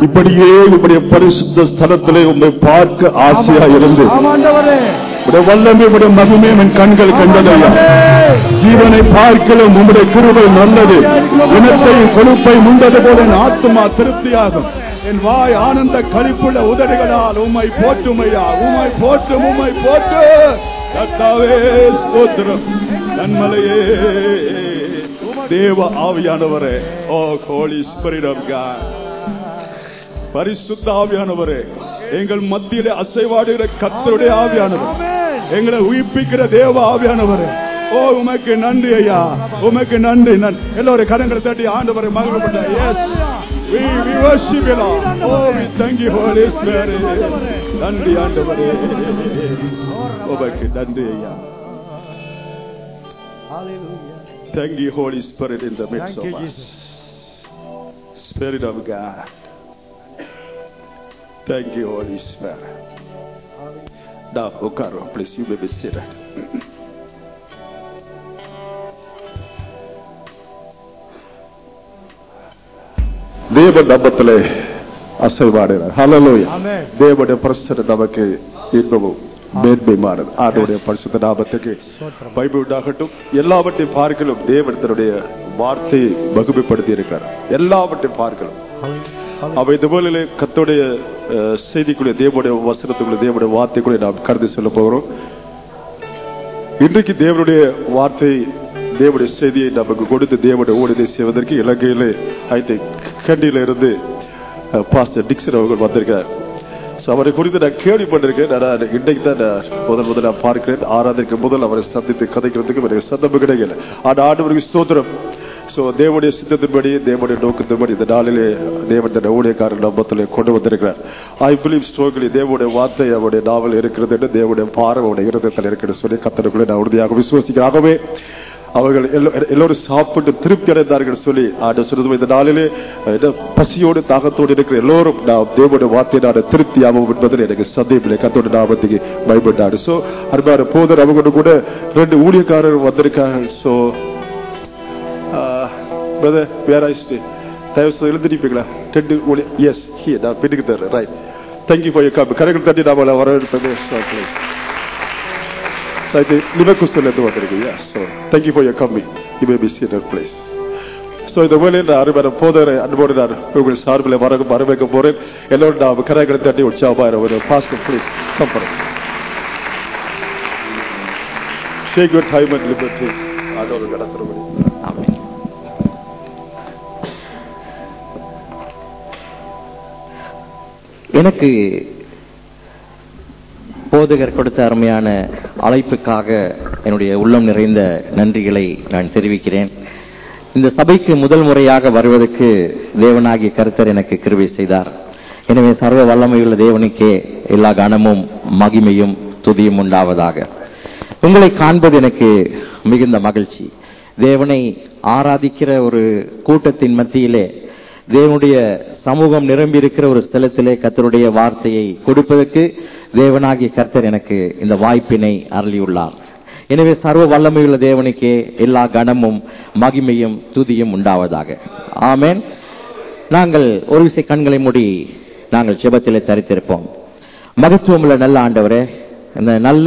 இப்படியே உம்முடைய பரிசுத்த ஸ்தலத்திலே உம்மை பார்க்க ஆசையா இருந்து ஆமாண்டவரே உடைய வல்லமை உடைய மகிமை என் கண்கள் கண்டதையா ஜீவனை பார்க்கலும் உம்முடைய கிருபை நல்லது இனத்தையும் கொழுப்பை முண்டது போல என் ஆத்மா திருப்தியாகும் என் வாய் ஆனந்த களிப்புள்ள உதடுகளால் உம்மை போற்றுமையா உம்மை போற்றும் உம்மை போற்று கர்த்தாவே ஸ்தோத்திரம் நன்மலையே தேவ ஆவியானவரே oh holy spirit of God பரிசுத்த ஆவியானவரே எங்கள் மத்தியிலே அசைவாடுகிற கத்தருடைய ஆவியானவர் எங்களை உயிர்ப்பிக்கிற தேவ ஆவியானவரே ஓ உமக்கு நன்றி ஐயா உமக்கு நன்றி நன்றி எல்லோரும் கரங்களை தட்டி ஆண்டவரை மகிழ்ப்பட்ட yes we we worship you lord oh we thank you holy spirit நன்றி ஆண்டவரே உமக்கு நன்றி ஐயா thank you holy spirit in the midst Thank you, of us Jesus. spirit of god thank you holy spirit now ukaro please you may be seated தேவ நம்பத்திலே அசைவாடுகிறார் ஹalleluya Amen. தேவனுடைய பிரசன்னம் நமக்கு இன்பமும் மேன்மையுமானது ஆண்டவருடைய பரிசுத்த நாமத்துக்கு பைபிள் உண்டாகட்டும் எல்லாவற்றையும் பார்க்கலும் தேவன் தன்னுடைய வார்த்தையை மகிமைப்படுத்தி இருக்கிறார் எல்லாவற்றையும் பார்க்கலும் அவை இந்த வேளையிலே கத்தோடைய அஹ், செய்திக்குள்ளே தேவனுடைய வசனத்துக்குள்ளே தேவனுடைய வார்த்தைக்குள்ளே நாம் கருதி சொல்ல போகிறோம் இன்றைக்கு தேவனுடைய வார்த்தை தேவனுடைய செய்தியை நமக்கு கொடுத்து தேவனுடைய ஊழியத்தை செய்வதற்கு இலங்கையிலே ஐ திங்க் கண்டியில இருந்து பாஸ்டர் டிக்சன் அவர்கள் வந்திருக்கார் So, அவரை குறித்து நான் கேள்விப்பட்டிருக்கேன் நான் இன்றைக்கு தான் நான் முதல் முதல் நான் பார்க்கிறேன் ஆறாவதுக்கு முதல் அவரை சந்தித்து கதைக்கிறதுக்கு எனக்கு சந்தர்ப்பம் கிடைக்கல ஆனா ஆண்டவருக்கு ஸ்தோத்திரம் சோ தேவனுடைய சித்தத்தின்படி தேவனுடைய நோக்கத்தின்படி இந்த நாளிலே தேவன் தன் ஊழியக்காரர் நம்பத்திலே கொண்டு வந்திருக்கிறார் ஐ பிலீவ் ஸ்ட்ரோக்லி தேவனுடைய வார்த்தை அவருடைய நாவல் இருக்கிறது என்று தேவனுடைய பார்வை அவருடைய இருதயத்தில் இருக்கிறது சொல்லி கத்தனுக்குள்ளே நான் உறுதியாக விசுவசிக்கிறேன் ஆகவே அவர்கள் எல்லோ- எல்லோரும் சாப்பிட்டு திருப்தி அடைந்தார்கள் சொல்லி ஆண்டு சொல்றது இந்த நாளிலே அஹ், என்ன, பசியோடு தாகத்தோடு இருக்கிற எல்லோரும் நாம் தேவனுடைய வார்த்தையை நான் திருப்தி ஆகும் என்பதில் எனக்கு சந்தேகமில்லை கத்தோட நாமத்துக்கு பயப்பட்டாரு சோ அருமையான போதர் அவங்க கூட ரெண்டு ஊழியக்காரர் வந்திருக்காங்க சோ பிரதர் வேற ஆயிடுச்சு தயவு செய்து எழுந்திருப்பீங்களா ரெண்டு ஊழிய எஸ் ஹி நான் பின்னுக்கு தர்றேன் right thank you for you come கரைகள் தட்டி நாம வரவேற்பது please So I think Leverkusen இருந்து வந்திருக்கீங்க so thank you for your coming you may be seated place so இந்த வேலையில் நான் அருமையான போதரை அன்போடு நான் உங்கள் சார்பில் வர வரவேற்க போறேன் எல்லோரும் நான் கரைகளை தட்டி உற்சாகமாக ஒரு பாஸ்ட் please company take your time and liberty அதோட கடத்துறபடி எனக்கு போதகர் கொடுத்த அருமையான அழைப்புக்காக என்னுடைய உள்ளம் நிறைந்த நன்றிகளை நான் தெரிவிக்கிறேன் இந்த சபைக்கு முதல் முறையாக வருவதற்கு தேவனாகிய கருத்தர் எனக்கு கிருபை செய்தார் எனவே சர்வ வல்லமையுள்ள தேவனுக்கே எல்லா கனமும் மகிமையும் துதியும் உண்டாவதாக உங்களை காண்பது எனக்கு மிகுந்த மகிழ்ச்சி தேவனை ஆராதிக்கிற ஒரு கூட்டத்தின் மத்தியிலே தேவனுடைய சமூகம் நிரம்பி இருக்கிற ஒரு ஸ்தலத்திலே கர்த்தருடைய வார்த்தையை கொடுப்பதற்கு தேவனாகிய கர்த்தர் எனக்கு இந்த வாய்ப்பினை அருளியுள்ளார் எனவே சர்வ வல்லமையுள்ள தேவனுக்கே எல்லா கனமும் மகிமையும் துதியும் உண்டாவதாக ஆமென் நாங்கள் ஒரு விசை கண்களை மூடி நாங்கள் ஜெபத்திலே தரித்திருப்போம் மகத்துவமுள்ள நல்ல ஆண்டவரே இந்த நல்ல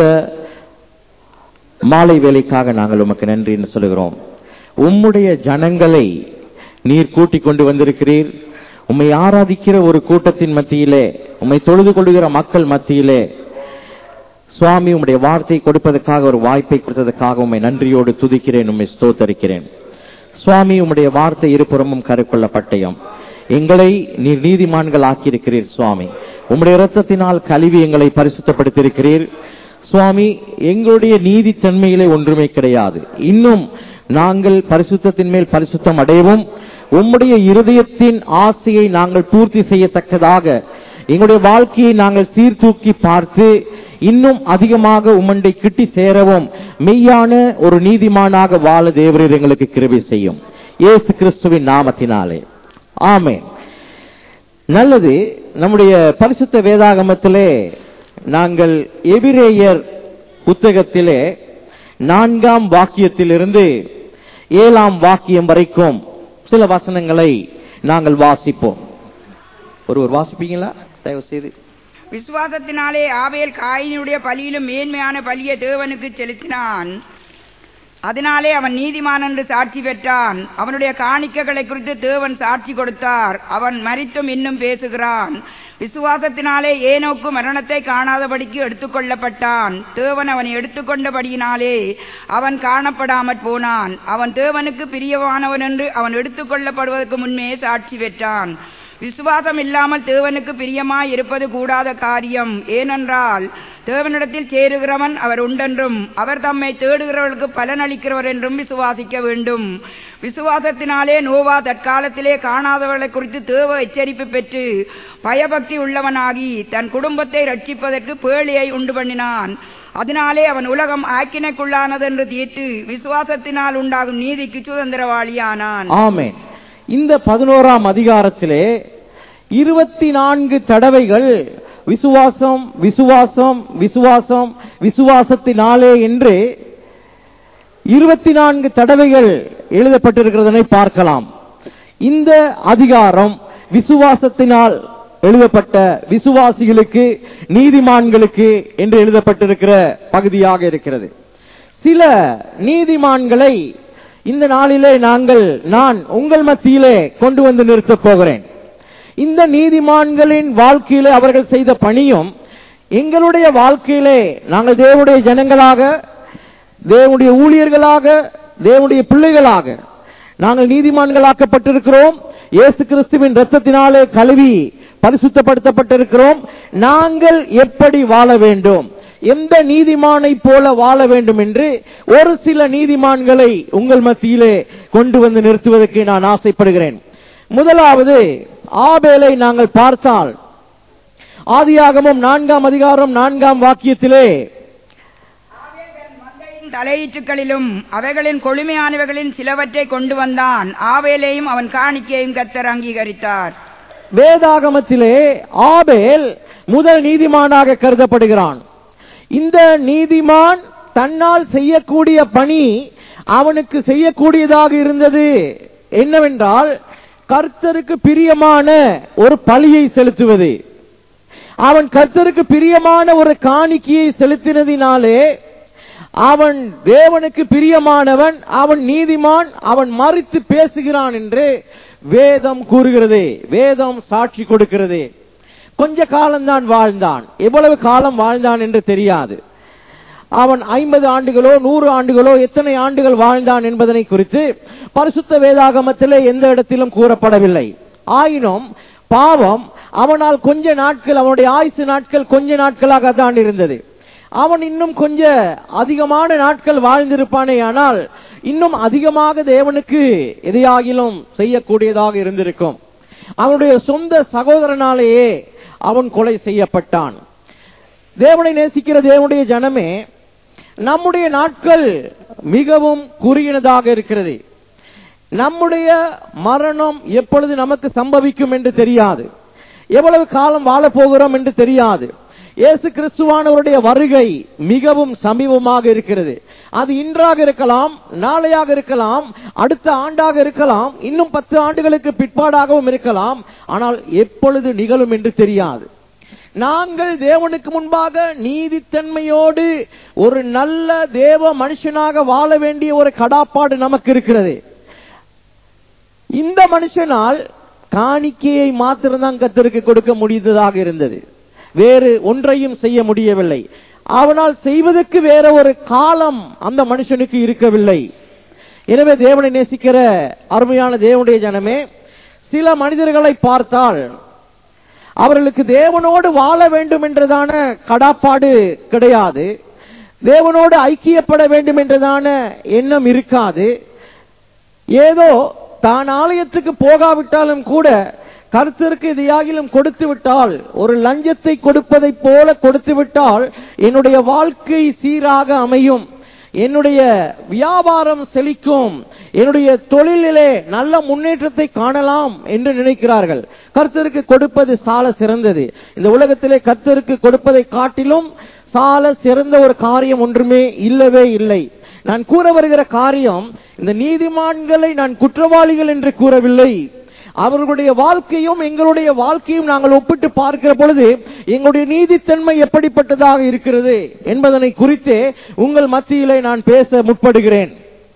மாலை வேலைக்காக நாங்கள் உமக்கு நன்றி என்று சொல்லுகிறோம் உம்முடைய ஜனங்களை நீர் கூட்டிக் கொண்டு வந்திருக்கிறீர் உம்மை ஆராதிக்கிற ஒரு கூட்டத்தின் மத்தியிலே உம்மை தொழுது கொள்ளுகிற மக்கள் மத்தியிலே சுவாமி உம்முடைய வார்த்தை கொடுப்பதற்காக ஒரு வாய்ப்பை கொடுத்ததற்காக உம்மை நன்றியோடு துதிக்கிறேன் உம்மை ஸ்தோத்தரிக்கிறேன் சுவாமி உம்முடைய வார்த்தை இருபுறமும் கருக்குள்ள பட்டயம் எங்களை நீர் நீதிமான்கள் ஆக்கியிருக்கிறீர் சுவாமி உம்முடைய இரத்தத்தினால் கழுவி எங்களை பரிசுத்தப்படுத்தியிருக்கிறீர் சுவாமி எங்களுடைய நீதித்தன்மையிலே ஒன்றுமே கிடையாது இன்னும் நாங்கள் பரிசுத்தத்தின் மேல் பரிசுத்தம் அடையவும் உம்முடைய இருதயத்தின் ஆசையை நாங்கள் பூர்த்தி செய்யத்தக்கதாக எங்களுடைய வாழ்க்கையை நாங்கள் சீர்தூக்கி பார்த்து இன்னும் அதிகமாக உம்மண்டை கிட்டி சேரவும் மெய்யான ஒரு நீதிமானாக வாழ தேவரீர் எங்களுக்கு கிருபை செய்யும் இயேசு கிறிஸ்துவின் நாமத்தினாலே ஆமென் நல்லது நம்முடைய பரிசுத்த வேதாகமத்திலே நாங்கள் எபிரேயர் புத்தகத்திலே நான்காம் வாக்கியத்திலிருந்து ஏழாம் வாக்கியம் வரைக்கும் சில வசனங்களை நாங்கள் வாசிப்போம் ஒருவர் வாசிப்பீங்களா தயவு செய்து விசுவாசத்தினாலே ஆபேல் காயினுடைய பலியிலும் மேன்மையான பலியை தேவனுக்கு செலுத்தினான் அதனாலே அவன் நீதிமான் என்று சாட்சி பெற்றான் அவனுடைய காணிக்கைகளை குறித்து தேவன் சாட்சி கொடுத்தார் அவன் மரித்தும் இன்னும் பேசுகிறான் விசுவாசத்தினாலே ஏனோக்கு மரணத்தை காணாதபடிக்கு எடுத்துக்கொள்ளப்பட்டான் தேவன் அவனை எடுத்துக்கொண்டபடியினாலே அவன் காணப்படாமற் போனான் அவன் தேவனுக்கு பிரியமானவன் என்று அவன் எடுத்துக்கொள்ளப்படுவதற்கு முன்னே சாட்சி பெற்றான் விசுவாசம் இல்லாமல் தேவனுக்கு பிரியமாய் இருப்பது கூடாத காரியம் ஏனென்றால் தேவனிடத்தில் சேருகிறவன் அவர் உண்டென்றும் அவர் தம்மை தேடுகிறவர்களுக்கு பலனளிக்கிறவர் என்றும் விசுவாசிக்க வேண்டும் விசுவாசத்தினாலே நோவா தற்காலத்திலே காணாதவர்களை குறித்து தேவ எச்சரிப்பு பெற்று பயபக்தி உள்ளவனாகி தன் குடும்பத்தை ரட்சிப்பதற்கு பேழையை உண்டு பண்ணினான் அதனாலே அவன் உலகம் ஆக்கினைக்குள்ளானது என்று தீர்த்து விசுவாசத்தினால் உண்டாகும் நீதிக்கு சுதந்திரவாளியானான் ஆமென் இந்த பதினோராம் அதிகாரத்திலே இருபத்தி நான்கு தடவைகள் விசுவாசம் விசுவாசம் விசுவாசம் விசுவாசத்தினாலே என்று இருபத்தி நான்கு தடவைகள் எழுதப்பட்டிருக்கிறதனை பார்க்கலாம் இந்த அதிகாரம் விசுவாசத்தினால் எழுதப்பட்ட விசுவாசிகளுக்கு நீதிமான்களுக்கு என்று எழுதப்பட்டிருக்கிற பகுதியாக இருக்கிறது சில நீதிமான்களை இந்த நாளிலே நாங்கள் நான் உங்கள் மத்தியிலே கொண்டு வந்து நிறுத்தப் போகிறேன் இந்த நீதிமான்களின் வாழ்க்கையிலே அவர்கள் செய்த பணியும் எங்களுடைய வாழ்க்கையிலே நாங்கள் தேவனுடைய ஜனங்களாக தேவனுடைய ஊழியர்களாக தேவனுடைய பிள்ளைகளாக நாங்கள் நீதிமான்களாக்கப்பட்டிருக்கிறோம் இயேசு கிறிஸ்துவின் ரத்தத்தினாலே கழுவி பரிசுத்தப்படுத்தப்பட்டிருக்கிறோம் நாங்கள் எப்படி வாழ வேண்டும் எந்த நீதிமானை போல வாழ வேண்டும் என்று ஒரு சில நீதிமான்களை உங்கள் மத்தியிலே கொண்டு வந்து நிறுத்துவதற்கு நான் ஆசைப்படுகிறேன் முதலாவது ஆபேலை நாங்கள் பார்த்தால் ஆதியாகமும் நான்காம் அதிகாரம் நான்காம் வாக்கியத்திலே மந்தையின் தலையீற்றுகளிலும் அவைகளின் கொழுமையானவைகளின் சிலவற்றை கொண்டு வந்தான் ஆவேலையும் அவன் காணிக்கையும் கத்தர் அங்கீகரித்தார் வேதாகமத்திலே ஆபேல் முதல் நீதிமானாக கருதப்படுகிறான் இந்த நீதிமான் தன்னால் செய்யக்கூடிய பணி அவனுக்கு செய்யக்கூடியதாக இருந்தது என்னவென்றால் கர்த்தருக்கு பிரியமான ஒரு பலியை செலுத்துவது அவன் கர்த்தருக்கு பிரியமான ஒரு காணிக்கையை செலுத்தினதினாலே அவன் தேவனுக்கு பிரியமானவன் அவன் நீதிமான் அவன் மறித்து பேசுகிறான் என்று வேதம் கூறுகிறது வேதம் சாட்சி கொடுக்கிறது கொஞ்ச காலம்தான் வாழ்ந்தான் எவ்வளவு காலம் வாழ்ந்தான் என்று தெரியாது அவன் ஐம்பது ஆண்டுகளோ நூறு ஆண்டுகளோ எத்தனை ஆண்டுகள் வாழ்ந்தான் என்பதனை குறித்து பரிசுத்த வேதாகமத்திலே எந்த இடத்திலும் கூறப்படவில்லை ஆயினும் பாவம் அவனால் கொஞ்ச நாட்கள் அவனுடைய ஆயுசு நாட்கள் கொஞ்ச நாட்களாக தான் இருந்தது அவன் இன்னும் கொஞ்ச அதிகமான நாட்கள் வாழ்ந்திருப்பானே ஆனால் இன்னும் அதிகமாக தேவனுக்கு எதையாகிலும் செய்யக்கூடியதாக இருந்திருக்கும் அவனுடைய சொந்த சகோதரனாலேயே அவன் கொலை செய்யப்பட்டான் தேவனை நேசிக்கிற தேவனுடைய ஜனமே நம்முடைய நாட்கள் மிகவும் குறுகினதாக இருக்கிறது நம்முடைய மரணம் எப்பொழுது நமக்கு சம்பவிக்கும் என்று தெரியாது எவ்வளவு காலம் வாழப் போகிறோம் என்று தெரியாது இயேசு கிறிஸ்துவானவருடைய வருகை மிகவும் சமீபமாக இருக்கிறது அது இன்றாக இருக்கலாம் நாளையாக இருக்கலாம் அடுத்த ஆண்டாக இருக்கலாம் இன்னும் பத்து ஆண்டுகளுக்கு பிற்பாடாகவும் இருக்கலாம் ஆனால் எப்பொழுது நிகழும் என்று தெரியாது நாங்கள் தேவனுக்கு முன்பாக நீதித்தன்மையோடு ஒரு நல்ல தேவ மனுஷனாக வாழ வேண்டிய ஒரு கடாப்பாடு நமக்கு இருக்கிறது இந்த மனுஷனால் காணிக்கையை மாத்திரம்தான் கத்தருக்கு கொடுக்க முடிந்ததாக இருந்தது வேறு ஒன்றையும் செய்ய முடியவில்லை அவனால் செய்வதற்கு வேற ஒரு காலம் அந்த மனுஷனுக்கு இருக்கவில்லை எனவே தேவனை நேசிக்கிற அருமையான தேவனுடைய ஜனமே சில மனிதர்களை பார்த்தால் அவர்களுக்கு தேவனோடு வாழ வேண்டும் என்றதான கடாப்பாடு கிடையாது தேவனோடு ஐக்கியப்பட வேண்டும் என்றதான எண்ணம் இருக்காது ஏதோ தான் ஆலயத்துக்கு போகாவிட்டாலும் கூட கருத்திற்கு இதையாகிலும் கொடுத்து விட்டால் ஒரு லஞ்சத்தை கொடுப்பதைப் போல கொடுத்து விட்டால் என்னுடைய வாழ்க்கை சீராக அமையும் என்னுடைய வியாபாரம் செழிக்கும் என்னுடைய தொழிலிலே நல்ல முன்னேற்றத்தை காணலாம் என்று நினைக்கிறார்கள் கர்த்தருக்கு கொடுப்பது சால சிறந்தது இந்த உலகத்திலே கர்த்தருக்கு கொடுப்பதை காட்டிலும் சால சிறந்த ஒரு காரியம் ஒன்றுமே இல்லவே இல்லை நான் கூற வருகிற காரியம் இந்த நீதிமான்களை நான் குற்றவாளிகள் என்று கூறவில்லை அவர்களுடைய வாழ்க்கையும் எங்களுடைய வாழ்க்கையும் நாங்கள் ஒப்பிட்டு பார்க்கிற பொழுது எங்களுடைய நீதித்தன்மை எப்படிப்பட்டதாக இருக்கிறது என்பதனை குறித்தே உங்கள் மத்தியிலே நான் பேச முற்படுகிறேன்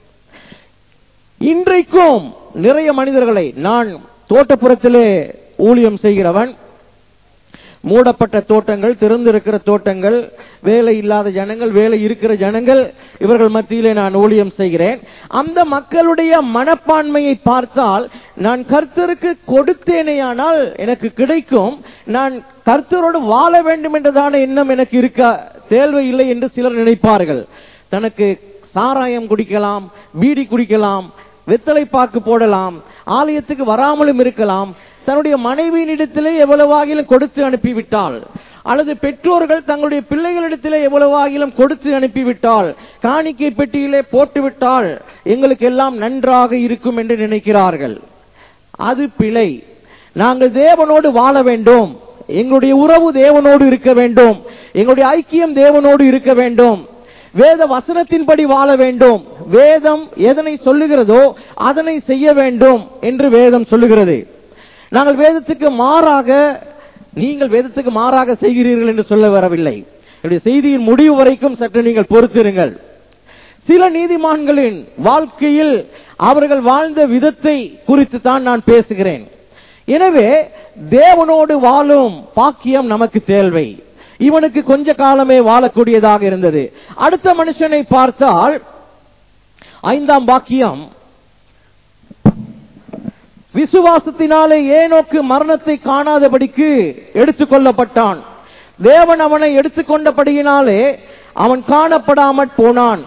இன்றைக்கும் நிறைய மனிதர்களை நான் தோட்டப்புறத்திலே ஊழியம் செய்கிறவன் மூடப்பட்ட தோட்டங்கள் திறந்திருக்கிற தோட்டங்கள் வேலை இல்லாத ஜனங்கள் வேலை இருக்கிற ஜனங்கள் இவர்கள் மத்தியிலே நான் ஊழியம் செய்கிறேன் அந்த மக்களுடைய மனப்பான்மையை பார்த்தால் நான் கர்த்தருக்கு கொடுத்தேனேயானால் எனக்கு கிடைக்கும் நான் கர்த்தரோடு வாழ வேண்டும் என்றதான எண்ணம் எனக்கு இருக்க தேவையில்லை என்று சிலர் நினைப்பார்கள் தனக்கு சாராயம் குடிக்கலாம் பீடி குடிக்கலாம் வெத்தலை பாக்கு போடலாம் ஆலயத்துக்கு வராமலும் இருக்கலாம் தன்னுடைய மனைவியினிடத்திலே எவ்வளவாகிலும் கொடுத்து அனுப்பிவிட்டால் அல்லது பெற்றோர்கள் தங்களுடைய பிள்ளைகளிடத்திலே எவ்வளவாகிலும் கொடுத்து அனுப்பிவிட்டால் காணிக்கை பெட்டியிலே போட்டுவிட்டால் எங்களுக்கு எல்லாம் நன்றாக இருக்கும் என்று நினைக்கிறார்கள் அது பிழை நாங்கள் தேவனோடு வாழ வேண்டும் எங்களுடைய உறவு தேவனோடு இருக்க வேண்டும் எங்களுடைய ஐக்கியம் தேவனோடு இருக்க வேண்டும் வேத வசனத்தின்படி வாழ வேண்டும் வேதம் எதனை சொல்லுகிறதோ அதனை செய்ய வேண்டும் என்று வேதம் சொல்லுகிறது நாங்கள் வேதத்துக்கு மாறாக நீங்கள் வேதத்துக்கு மாறாக செய்கிறீர்கள் என்று சொல்ல வரவில்லை என்னுடைய செய்தியின் முடிவு வரைக்கும் சற்று நீங்கள் பொறுத்திருங்கள் சில நீதிமான்களின் வாழ்க்கையில் அவர்கள் வாழ்ந்த விதத்தை குறித்து தான் நான் பேசுகிறேன் எனவே தேவனோடு வாழும் பாக்கியம் நமக்கு தேவை இவனுக்கு கொஞ்ச காலமே வாழக்கூடியதாக இருந்தது அடுத்த மனுஷனை பார்த்தால் ஐந்தாம் பாக்கியம் விசுவாசத்தினாலே ஏனோக்கு மரணத்தை காணாதபடிக்கு எடுத்துக்கொள்ளப்பட்டான் தேவன் அவனை எடுத்துக்கொண்டபடியினாலே அவன் காணப்படாமற் போனான்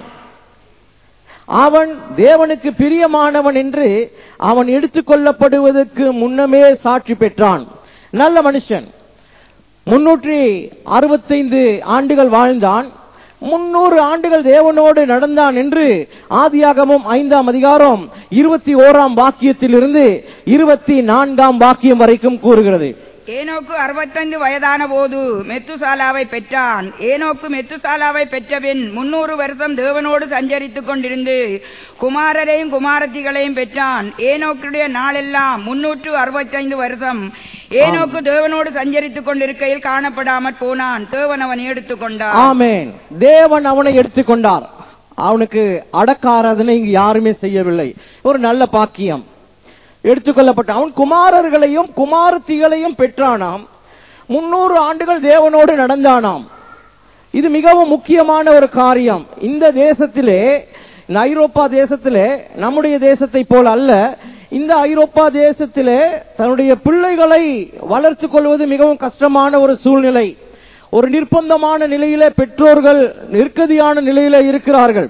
அவன் தேவனுக்கு பிரியமானவன் என்று அவன் எடுத்துக்கொள்ளப்படுவதற்கு முன்னமே சாட்சி பெற்றான் நல்ல மனுஷன் முன்னூற்றி அறுபத்தைந்து ஆண்டுகள் வாழ்ந்தான் முன்னூறு ஆண்டுகள் தேவனோடு நடந்தான் என்று ஆதியாகமும் ஐந்தாம் அதிகாரம் இருபத்தி ஓராம் வாக்கியத்திலிருந்து இருபத்தி நான்காம் வாக்கியம் வரைக்கும் கூறுகிறது ஏனோக்கு அறுபத்தைந்து வயதான போது மெத்துசாலாவை பெற்றான் ஏனோக்கு மெத்துசாலாவை பெற்றபின் முன்னூறு வருஷம் தேவனோடு சஞ்சரித்துக் கொண்டிருந்து குமாரரையும் குமாரத்திகளையும் பெற்றான் ஏனோக்குடைய நாளெல்லாம் முன்னூற்று அறுபத்தைந்து வருஷம் ஏனோக்கு தேவனோடு சஞ்சரித்துக் கொண்டிருக்கையில் காணப்படாமற் போனான் தேவன் அவனை எடுத்துக் கொண்டான் ஆமென் தேவன் அவனை எடுத்துக்கொண்டார் அவனுக்கு அடக்காராதனை இங்கு யாருமே செய்யவில்லை ஒரு நல்ல பாக்கியம் எடுத்துக்கொள்ளப்பட்ட அவன் குமாரர்களையும் குமாரத்திகளையும் பெற்றானாம் முன்னூறு ஆண்டுகள் தேவனோடு நடந்தானாம் இது மிகவும் முக்கியமான ஒரு காரியம் இந்த தேசத்திலே இந்த ஐரோப்பா தேசத்திலே நம்முடைய தேசத்தை போல அல்ல இந்த ஐரோப்பா தேசத்திலே தன்னுடைய பிள்ளைகளை வளர்த்துக் கொள்வது மிகவும் கஷ்டமான ஒரு சூழ்நிலை ஒரு நிர்பந்தமான நிலையிலே பெற்றோர்கள் நிற்கதியான நிலையிலே இருக்கிறார்கள்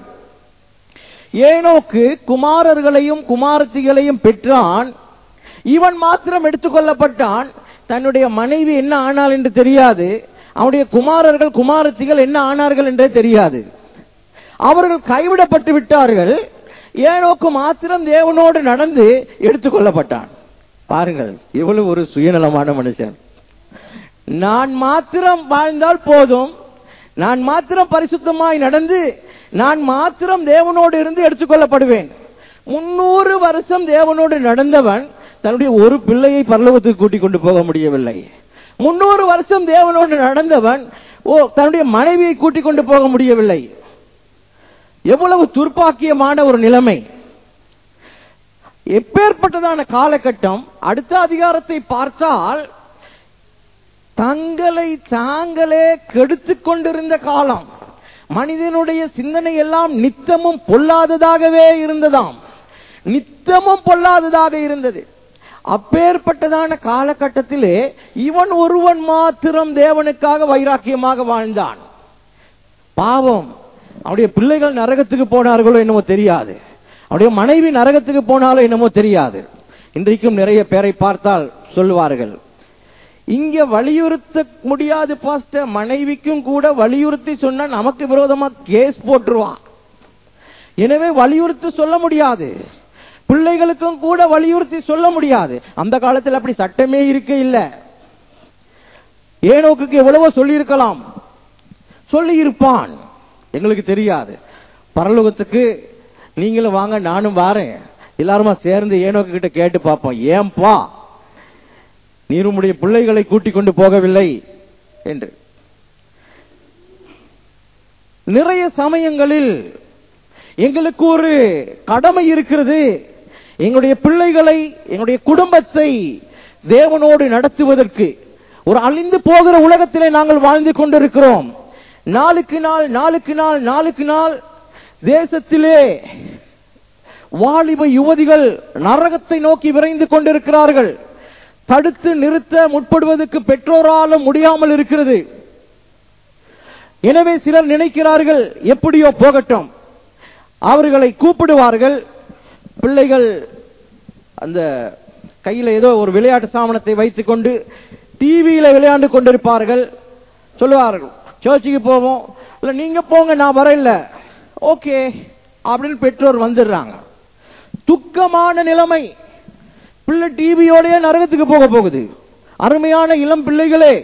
ஏனோக்கு குமாரர்களையும் குமாரத்திகளையும் பெற்றான் இவன் மாத்திரம் எடுத்துக்கொள்ளப்பட்டான் தன்னுடைய மனைவி என்ன ஆனாள் என்று தெரியாது அவனுடைய குமாரர்கள் குமாரத்திகள் என்ன ஆனார்கள் என்றே தெரியாது அவர்கள் கைவிடப்பட்டு விட்டார்கள் ஏனோக்கு மாத்திரம் தேவனோடு நடந்து எடுத்துக்கொள்ளப்பட்டான் பாருங்கள் இவ்வளவு ஒரு சுயநலமான மனுஷன் நான் மாத்திரம் வாழ்ந்தால் போதும் நான் மாத்திரம் பரிசுத்தமாய் நடந்து நான் மாத்திரம் தேவனோடு இருந்து எடுத்துக்கொள்ளப்படுவேன் முன்னூறு வருஷம் தேவனோடு நடந்தவன் தன்னுடைய ஒரு பிள்ளையை பரலோகத்துக்கு கூட்டிக் கொண்டு போக முடியவில்லை முன்னூறு வருஷம் தேவனோடு நடந்தவன் ஓ தன்னுடைய மனைவியை கூட்டிக் கொண்டு போக முடியவில்லை எவ்வளவு துர்ப்பாக்கியமான ஒரு நிலைமை எப்பேற்பட்டதான காலகட்டம் அடுத்த அதிகாரத்தை பார்த்தால் தங்களை தாங்களே கெடுத்துக் கொண்டிருந்த காலம் மனிதனுடைய சிந்தனை எல்லாம் நித்தமும் பொல்லாததாகவே இருந்ததாம் நித்தமும் பொல்லாததாக இருந்தது அப்பேற்பட்டதான காலகட்டத்திலே இவன் ஒருவன் மாத்திரம் தேவனுக்காக வைராக்கியமாக வாழ்ந்தான் பாவம் அவனுடைய பிள்ளைகள் நரகத்துக்கு போனார்களோ என்னமோ தெரியாது அவனுடைய மனைவி நரகத்துக்கு போனாலோ என்னமோ தெரியாது இன்றைக்கும் நிறைய பேரை பார்த்தால் சொல்லுவார்கள் இங்க வலியுறுத்த முடியாது பாஸ்டர் மனைவிக்கும் கூட வலியுறுத்தி சொன்னா நமக்கு விரோதமா கேஸ் போட்டுருவான் எனவே வலியுறுத்தி சொல்ல முடியாது பிள்ளைகளுக்கும் கூட வலியுறுத்தி சொல்ல முடியாது அந்த காலத்தில் அப்படி சட்டமே இருக்க இல்ல ஏனோக்கு எவ்வளவோ சொல்லி இருக்கலாம் சொல்லி இருப்பான் எங்களுக்கு தெரியாது பரலோகத்துக்கு நீங்களும் வாங்க நானும் வாரேன் எல்லாருமா சேர்ந்து ஏனோக்கு கிட்ட கேட்டு பார்ப்போம் ஏன்பா நீர் உம்முடைய பிள்ளைகளை கூட்டிக் கொண்டு போகவில்லை என்று நிறைய சமயங்களில் எங்களுக்கு ஒரு கடமை இருக்கிறது எங்களுடைய பிள்ளைகளை எங்களுடைய குடும்பத்தை தேவனோடு நடத்துவதற்கு ஒரு அழிந்து போகிற உலகத்திலே நாங்கள் வாழ்ந்து கொண்டிருக்கிறோம் நாளுக்கு நாள் நாளுக்கு நாள் நாளுக்கு நாள் தேசத்திலே வாலிப யுவதிகள் நரகத்தை நோக்கி விரைந்து கொண்டிருக்கிறார்கள் தடுத்து நிறுத்த முற்படுவதற்கு பெற்றோராலும் முடியாமல் இருக்கிறது எனவே சிலர் நினைக்கிறார்கள் எப்படியோ போகட்டும் அவர்களை கூப்பிடுவார்கள் பிள்ளைகள் அந்த கையில ஏதோ ஒரு விளையாட்டு சாமனத்தை வைத்துக் கொண்டு டிவியில விளையாண்டு கொண்டிருப்பார்கள் சொல்லுவார்கள் சர்ச்சுக்கு போவோம் இல்ல நீங்க போங்க நான் வரல ஓகே அப்படின்னு பெற்றோர் வந்துடுறாங்க துக்கமான நிலைமை பிள்ளை டிவியோடய நரகத்துக்கு போக போகுது அருமையான இளம் பிள்ளைகளே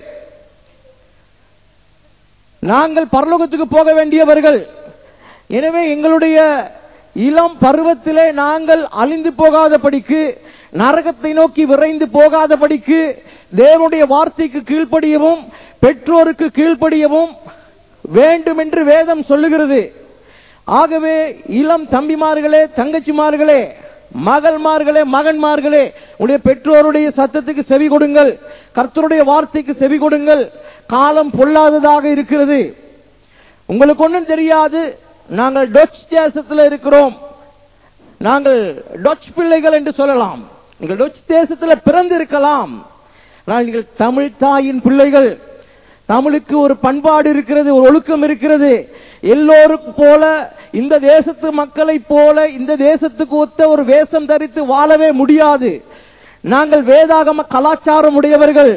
நாங்கள் பரலோகத்துக்கு போக வேண்டியவர்கள் எனவே எங்களுடைய இளம் பருவத்திலே நாங்கள் அழிந்து போகாதபடிக்கு நரகத்தை நோக்கி விரைந்து போகாதபடிக்கு தேவனுடைய வார்த்தைக்கு கீழ்ப்படியவும் பெற்றோருக்கு கீழ்ப்படியவும் வேண்டும் என்று வேதம் சொல்லுகிறது ஆகவே இளம் தம்பிமார்களே தங்கச்சிமார்களே மகள்மார்களே மகன்மார்களே உடைய பெற்றோருடைய சத்தத்துக்கு செவி கொடுங்கள் கர்த்தருடைய வார்த்தைக்கு செவி கொடுங்கள் காலம் பொல்லாததாக இருக்கிறது உங்களுக்கு ஒன்றும் தெரியாது நாங்கள் டொச் தேசத்தில் இருக்கிறோம் நாங்கள் டொச் பிள்ளைகள் என்று சொல்லலாம் நீங்கள் டொச் தேசத்தில் பிறந்து இருக்கலாம் ஆனால் நீங்கள் தமிழ் தாயின் பிள்ளைகள் தமிழுக்கு ஒரு பண்பாடு இருக்கிறது ஒரு ஒழுக்கம் இருக்கிறது எல்லோருக்கும் போல இந்த தேசத்து மக்களைப் போல இந்த தேசத்துக்கு ஒத்த ஒரு வேஷம் தரித்து வாழவே முடியாது நாங்கள் வேதாகம கலாச்சாரம் உடையவர்கள்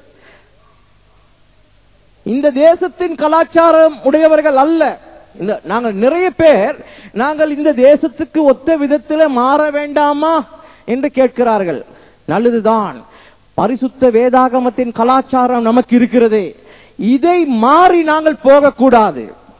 இந்த தேசத்தின் கலாச்சாரம் உடையவர்கள் அல்ல இந்த நாங்கள் நிறைய பேர் நாங்கள் இந்த தேசத்துக்கு ஒத்த விதத்தில் மாற வேண்டாமா என்று கேட்கிறார்கள் நல்லதுதான் பரிசுத்த வேதாகமத்தின் கலாச்சாரம் நமக்கு இருக்கிறது இதை மாறி நாங்கள் போகக்கூடாது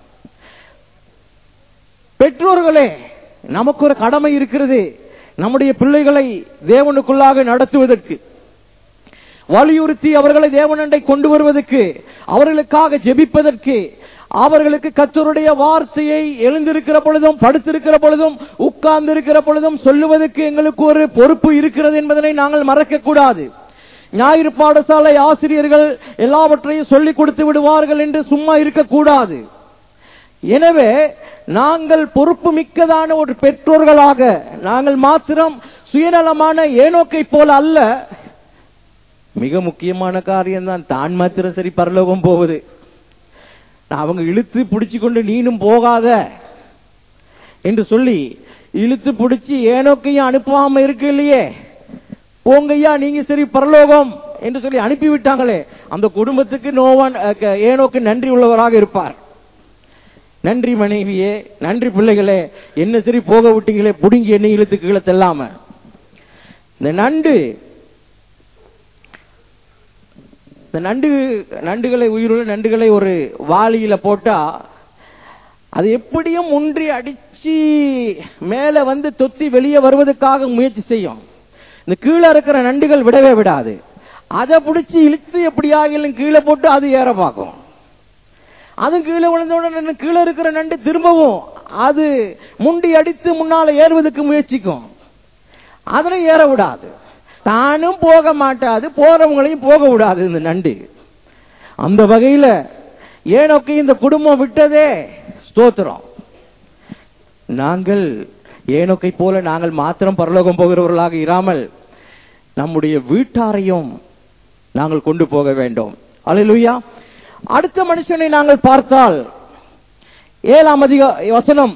பெற்றோர்களே நமக்கு ஒரு கடமை இருக்கிறது நம்முடைய பிள்ளைகளை தேவனுக்குள்ளாக நடத்துவதற்கு வலியுறுத்தி அவர்களை தேவனண்டை கொண்டு வருவதற்கு அவர்களுக்காக ஜெபிப்பதற்கு அவர்களுக்கு கத்தருடைய வார்த்தையை எழுந்திருக்கிற பொழுதும் படுத்திருக்கிற பொழுதும் உட்கார்ந்து இருக்கிற பொழுதும் சொல்லுவதற்கு எங்களுக்கு ஒரு பொறுப்பு இருக்கிறது என்பதனை நாங்கள் மறக்க கூடாது ஞாயிறு பாடசாலை ஆசிரியர்கள் எல்லாவற்றையும் சொல்லிக் கொடுத்து விடுவார்கள் என்று சும்மா இருக்கக்கூடாது எனவே நாங்கள் பொறுப்பு மிக்கதான ஒரு பெற்றோர்களாக நாங்கள் மாத்திரம் சுயநலமான ஏனோக்கை போல அல்ல மிக முக்கியமான காரியம் தான் தான் மாத்திரம் சரி பரலோகம் போவது அவங்க இழுத்து பிடிச்சு கொண்டு நீனும் போகாத என்று சொல்லி இழுத்து பிடிச்சி ஏனோக்கையும் அனுப்பாம இருக்கு இல்லையே போங்கய்யா நீங்க சரி பரலோகம் என்று சொல்லி அனுப்பி விட்டாங்களே அந்த குடும்பத்துக்கு நோவான் அஹ், ஏனோக்கு நன்றி உள்ளவராக இருப்பார் நன்றி மனைவியே நன்றி பிள்ளைகளே என்ன சரி போக விட்டீங்களே புடுங்கி என்ன இழுத்து கீழே தெல்லாம இந்த நண்டு இந்த நண்டு நண்டுகளை உயிருள்ள நண்டுகளை ஒரு வாளியில போட்டா அது எப்படியும் ஒன்றி அடிச்சு மேல வந்து தொத்தி வெளியே வருவதற்காக முயற்சி செய்யும் இந்த கீழே இருக்கிற நண்டுகள் விடவே விடாது அதை பிடிச்சி இழுத்து எப்படியாகிலும் கீழே போட்டு அது ஏற பார்க்கும் அது கீழே விழுந்த உடனே கீழே இருக்கிற நண்டு திரும்பவும் அது முண்டி அடித்து முன்னால ஏறுவதற்கு முயற்சிக்கும் அதனை ஏற விடாது தானும் போக மாட்டாது போறவங்களையும் போக விடாது இந்த நண்டு அந்த வகையில ஏனோக்கு இந்த குடும்பம் விட்டதே ஸ்தோத்திரம் நாங்கள் ஏனோக்கை போல நாங்கள் மாத்திரம் பரலோகம் போகிறவர்களாக இராமல் நம்முடைய வீட்டாரையும் நாங்கள் கொண்டு போக வேண்டும் அல்லேலூயா அடுத்த மனுஷனை நாங்கள் பார்த்தால் ஏழாம் அதிக வசனம்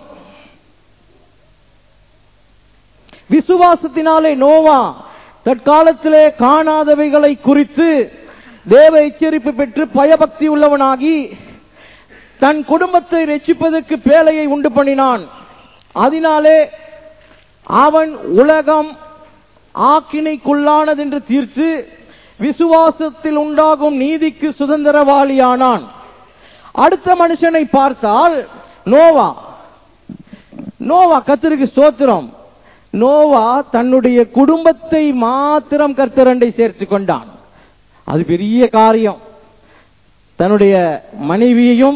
விசுவாசத்தினாலே நோவா தற்காலத்திலே காணாதவைகளை குறித்து தேவ எச்சரிப்பு பெற்று பயபக்தி உள்ளவனாகி தன் குடும்பத்தை ரட்சிப்பதற்கு பேழையை உண்டு பண்ணினான் அதனாலே அவன் உலகம் ஆக்கினைக்குள்ளானதென்று தீர்த்து விசுவாசத்தில் உண்டாகும் நீதிக்கு சுதந்திரவாளியானான் அடுத்த மனுஷனை பார்த்தால் நோவா நோவா கத்திற்கு ஸ்தோத்திரம் நோவா தன்னுடைய குடும்பத்தை மாத்திரம் கர்த்தரண்டை சேர்த்துக் கொண்டான் அது பெரிய காரியம் தன்னுடைய மனைவியையும்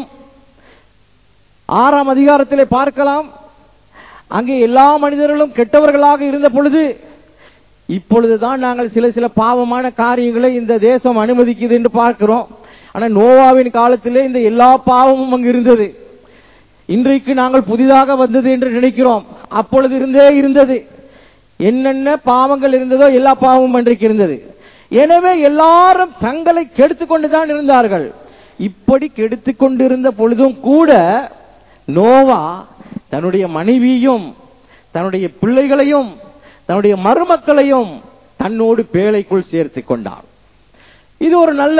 ஆறாம் அதிகாரத்திலே பார்க்கலாம் அங்கே எல்லா மனிதர்களும் கெட்டவர்களாக இருந்த பொழுது இப்பொழுதுதான் நாங்கள் சில சில பாவமான காரியங்களை இந்த தேசம் அனுமதிக்குது என்று பார்க்கிறோம் ஆனா நோவாவின் காலத்திலே இந்த எல்லா பாவமும் அங்கு இருந்தது இன்றைக்கு நாங்கள் புதிதாக வந்தது என்று நினைக்கிறோம் அப்பொழுது இருந்தே இருந்தது என்னென்ன பாவங்கள் இருந்ததோ எல்லா பாவமும் அன்றைக்கு இருந்தது எனவே எல்லாரும் தங்களை கெடுத்துக் கொண்டுதான் இருந்தார்கள் இப்படி கெடுத்துக் கொண்டிருந்த பொழுதும் கூட நோவா தன்னுடைய மனைவியும் தன்னுடைய பிள்ளைகளையும் தன்னுடைய மருமக்களையும் தன்னோடு பேழைக்குள் சேர்த்துக் கொண்டார் இது ஒரு நல்ல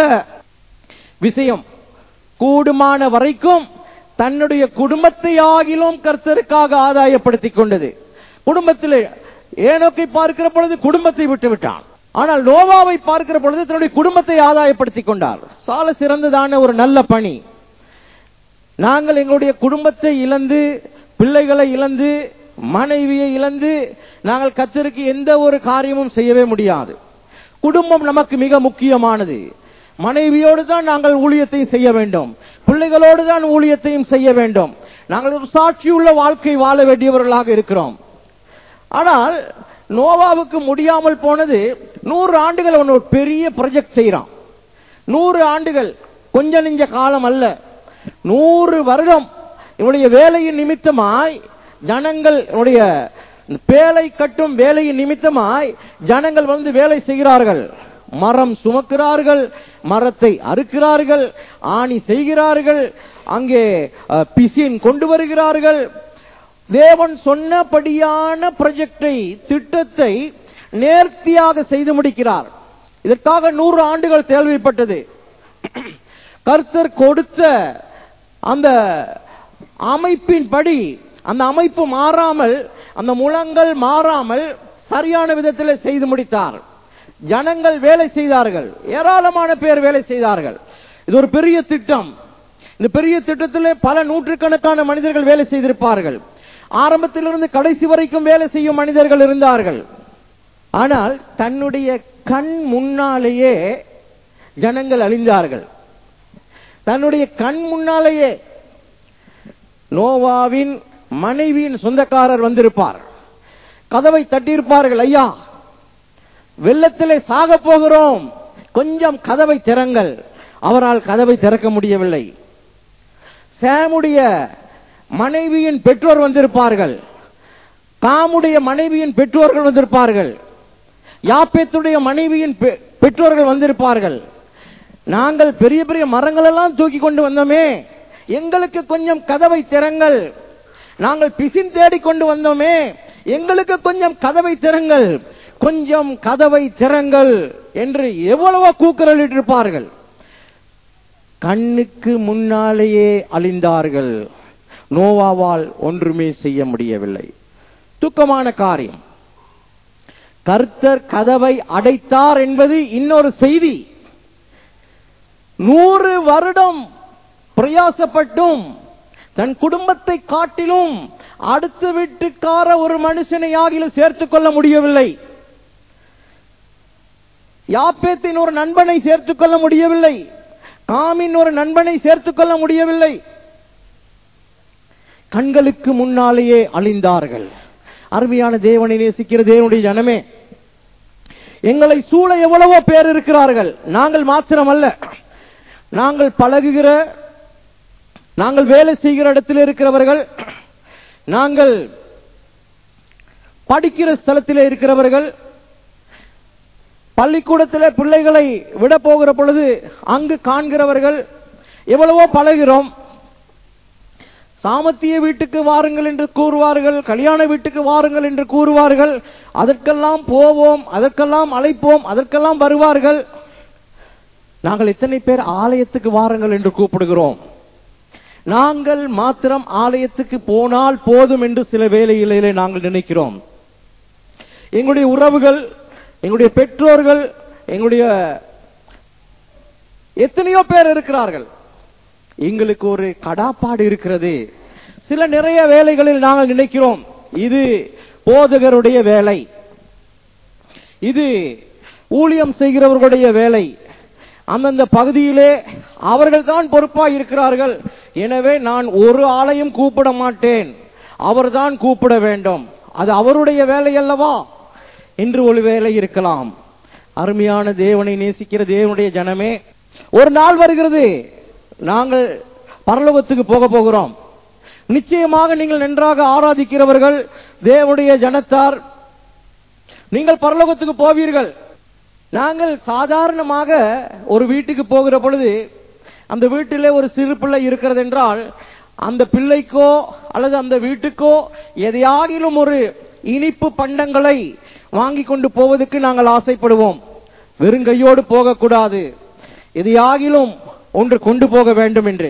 விஷயம் கூடுமான வரைக்கும் தன்னுடைய குடும்பத்தை ஆகிலும் கர்த்தருக்காக ஆதாயப்படுத்திக் கொண்டது குடும்பத்தில் ஏனோக்கை பார்க்கிற பொழுது குடும்பத்தை விட்டு விட்டான் ஆனால் நோவாவை பார்க்கிற பொழுது தன்னுடைய குடும்பத்தை ஆதாயப்படுத்திக் கொண்டார் சால சிறந்ததான ஒரு நல்ல பணி நாங்கள் எங்களுடைய குடும்பத்தை இழந்து பிள்ளைகளை இழந்து மனைவியை இழந்து நாங்கள் கத்தருக்கு எந்த ஒரு காரியமும் செய்யவே முடியாது குடும்பம் நமக்கு மிக முக்கியமானது மனைவியோடு தான் நாங்கள் ஊழியத்தையும் செய்ய வேண்டும் பிள்ளைகளோடு தான் ஊழியத்தையும் செய்ய வேண்டும் நாங்கள் ஒரு சாட்சியுள்ள வாழ்க்கை வாழ வேண்டியவர்களாக இருக்கிறோம் ஆனால் நோவாவுக்கு முடியாமல் போனது நூறு ஆண்டுகள் அவன் ஒரு பெரிய ப்ரொஜெக்ட் செய்யறான் நூறு ஆண்டுகள் கொஞ்ச நெஞ்ச காலம் அல்ல நூறு வருடம் இவனுடைய வேலையின் நிமித்தமாய் ஜனங்கள் இவனுடைய பேலை கட்டும் வேலையின் நிமித்தமாய் ஜனங்கள் வந்து வேலை செய்கிறார்கள் மரம் சுமக்கிறார்கள் மரத்தை அறுக்கிறார்கள் ஆணி செய்கிறார்கள் அங்கே அஹ், பிசின் கொண்டு வருகிறார்கள் தேவன் சொன்னபடியான ப்ரொஜெக்டை திட்டத்தை நேர்த்தியாக செய்து முடிக்கிறார் இதற்காக நூறு ஆண்டுகள் தேவைப்பட்டது கர்த்தர் கொடுத்த அந்த அமைப்பின்படி அந்த அமைப்பு மாறாமல் அந்த முழங்கள் மாறாமல் சரியான விதத்தில் செய்து முடித்தார் ஜனங்கள் வேலை செய்தார்கள் ஏராளமான பேர் வேலை செய்தார்கள் இது ஒரு பெரிய திட்டம் இந்த பெரிய திட்டத்திலே பல நூற்றுக்கணக்கான மனிதர்கள் வேலை செய்திருப்பார்கள் ஆரம்பத்திலிருந்து கடைசி வரைக்கும் வேலை செய்யும் மனிதர்கள் இருந்தார்கள் ஆனால் தன்னுடைய கண் முன்னாலேயே ஜனங்கள் அழிந்தார்கள் தன்னுடைய கண் முன்னாலேயே நோவாவின் மனைவியின் சொந்தக்காரர் வந்திருப்பார் கதவை தட்டியிருப்பார்கள் ஐயா வெள்ளத்திலே சாக போகிறோம் கொஞ்சம் கதவை திறங்கள் அவரால் கதவை திறக்க முடியவில்லை சாமுடைய மனைவியின் பெற்றோர் வந்திருப்பார்கள் காமுடைய மனைவியின் பெற்றோர்கள் வந்திருப்பார்கள் யாப்பேத்துடைய மனைவியின் பெ- பெற்றோர்கள் வந்திருப்பார்கள் நாங்கள் பெரிய பெரிய மரங்கள் எல்லாம் தூக்கி கொண்டு வந்தோமே எங்களுக்கு கொஞ்சம் கதவை திறங்கள் நாங்கள் பிசின் தேடிக் கொண்டு வந்தோமே எங்களுக்கு கொஞ்சம் கதவை திறங்கள் கொஞ்சம் கதவை திறங்கள் என்று எவ்வளவோ கூக்குரலிட்டிருப்பார்கள் கண்ணுக்கு முன்னாலேயே அழிந்தார்கள் நோவாவால் ஒன்றுமே செய்ய முடியவில்லை துக்கமான காரியம் கர்த்தர் கதவை அடைத்தார் என்பது இன்னொரு செய்தி நூறு வருடம் பிரயாசப்பட்டும் தன் குடும்பத்தை காட்டிலும் அடுத்த வீட்டுக்கார ஒரு மனுஷனை ஆகிலும் சேர்த்துக் கொள்ள முடியவில்லை யாப்பேத்தின் ஒரு நண்பனை சேர்த்துக் கொள்ள முடியவில்லை காமின் ஒரு நண்பனை சேர்த்துக் கொள்ள முடியவில்லை கண்களுக்கு முன்னாலேயே அழிந்தார்கள் அருமையான தேவனை நேசிக்கிற தேவனுடைய ஜனமே எங்களை சூழ எவ்வளவோ பேர் இருக்கிறார்கள் நாங்கள் மாத்திரமல்ல நாங்கள் பழகுகிற நாங்கள் வேலை செய்கிற இடத்தில் இருக்கிறவர்கள் நாங்கள் படிக்கிற ஸ்தலத்தில் இருக்கிறவர்கள் பள்ளிக்கூடத்தில் பிள்ளைகளை விட போகிற பொழுது அங்கு காண்கிறவர்கள் எவ்வளவோ பழகிறோம் சாமத்திய வீட்டுக்கு வாருங்கள் என்று கூறுவார்கள் கல்யாண வீட்டுக்கு வாருங்கள் என்று கூறுவார்கள் அதற்கெல்லாம் போவோம் அதற்கெல்லாம் அழைப்போம் அதற்கெல்லாம் வருவார்கள் நாங்கள் எத்தனை பேர் ஆலயத்துக்கு வாருங்கள் என்று கூப்பிடுகிறோம் நாங்கள் மாத்திரம் ஆலயத்துக்கு போனால் போதும் என்று சில வேலைகளிலே நாங்கள் நினைக்கிறோம் எங்களுடைய உறவுகள் எங்களுடைய பெற்றோர்கள் எங்களுடைய எத்தனையோ பேர் இருக்கிறார்கள் எங்களுக்கு ஒரு கடாப்பாடு இருக்கிறது சில நிறைய வேலைகளில் நாங்கள் நினைக்கிறோம் இது போதகருடைய வேலை இது ஊழியம் செய்கிறவர்களுடைய வேலை அந்தந்த பகுதியிலே அவர்கள் தான் பொறுப்பாக இருக்கிறார்கள் எனவே நான் ஒரு ஆளையும் கூப்பிட மாட்டேன் அவர்தான் கூப்பிட வேண்டும் அது அவருடைய வேலை அல்லவா என்று ஒரு வேலை இருக்கலாம் அருமையான தேவனை நேசிக்கிற தேவனுடைய ஜனமே ஒரு நாள் வருகிறது நாங்கள் பரலோகத்துக்கு போக போகிறோம் நிச்சயமாக நீங்கள் நன்றாக ஆராதிக்கிறவர்கள் தேவனுடைய ஜனத்தார் நீங்கள் பரலோகத்துக்கு போவீர்கள் நாங்கள் சாதாரணமாக ஒரு வீட்டுக்கு போகிற பொழுது அந்த வீட்டிலே ஒரு சிறு பிள்ளை இருக்கிறது என்றால் அந்த பிள்ளைக்கோ அல்லது அந்த வீட்டுக்கோ எதையாகிலும் ஒரு இனிப்பு பண்டங்களை வாங்கி கொண்டு போவதற்கு நாங்கள் ஆசைப்படுவோம் வெறுங்கையோடு போகக்கூடாது எதையாகிலும் ஒன்று கொண்டு போக வேண்டும் என்று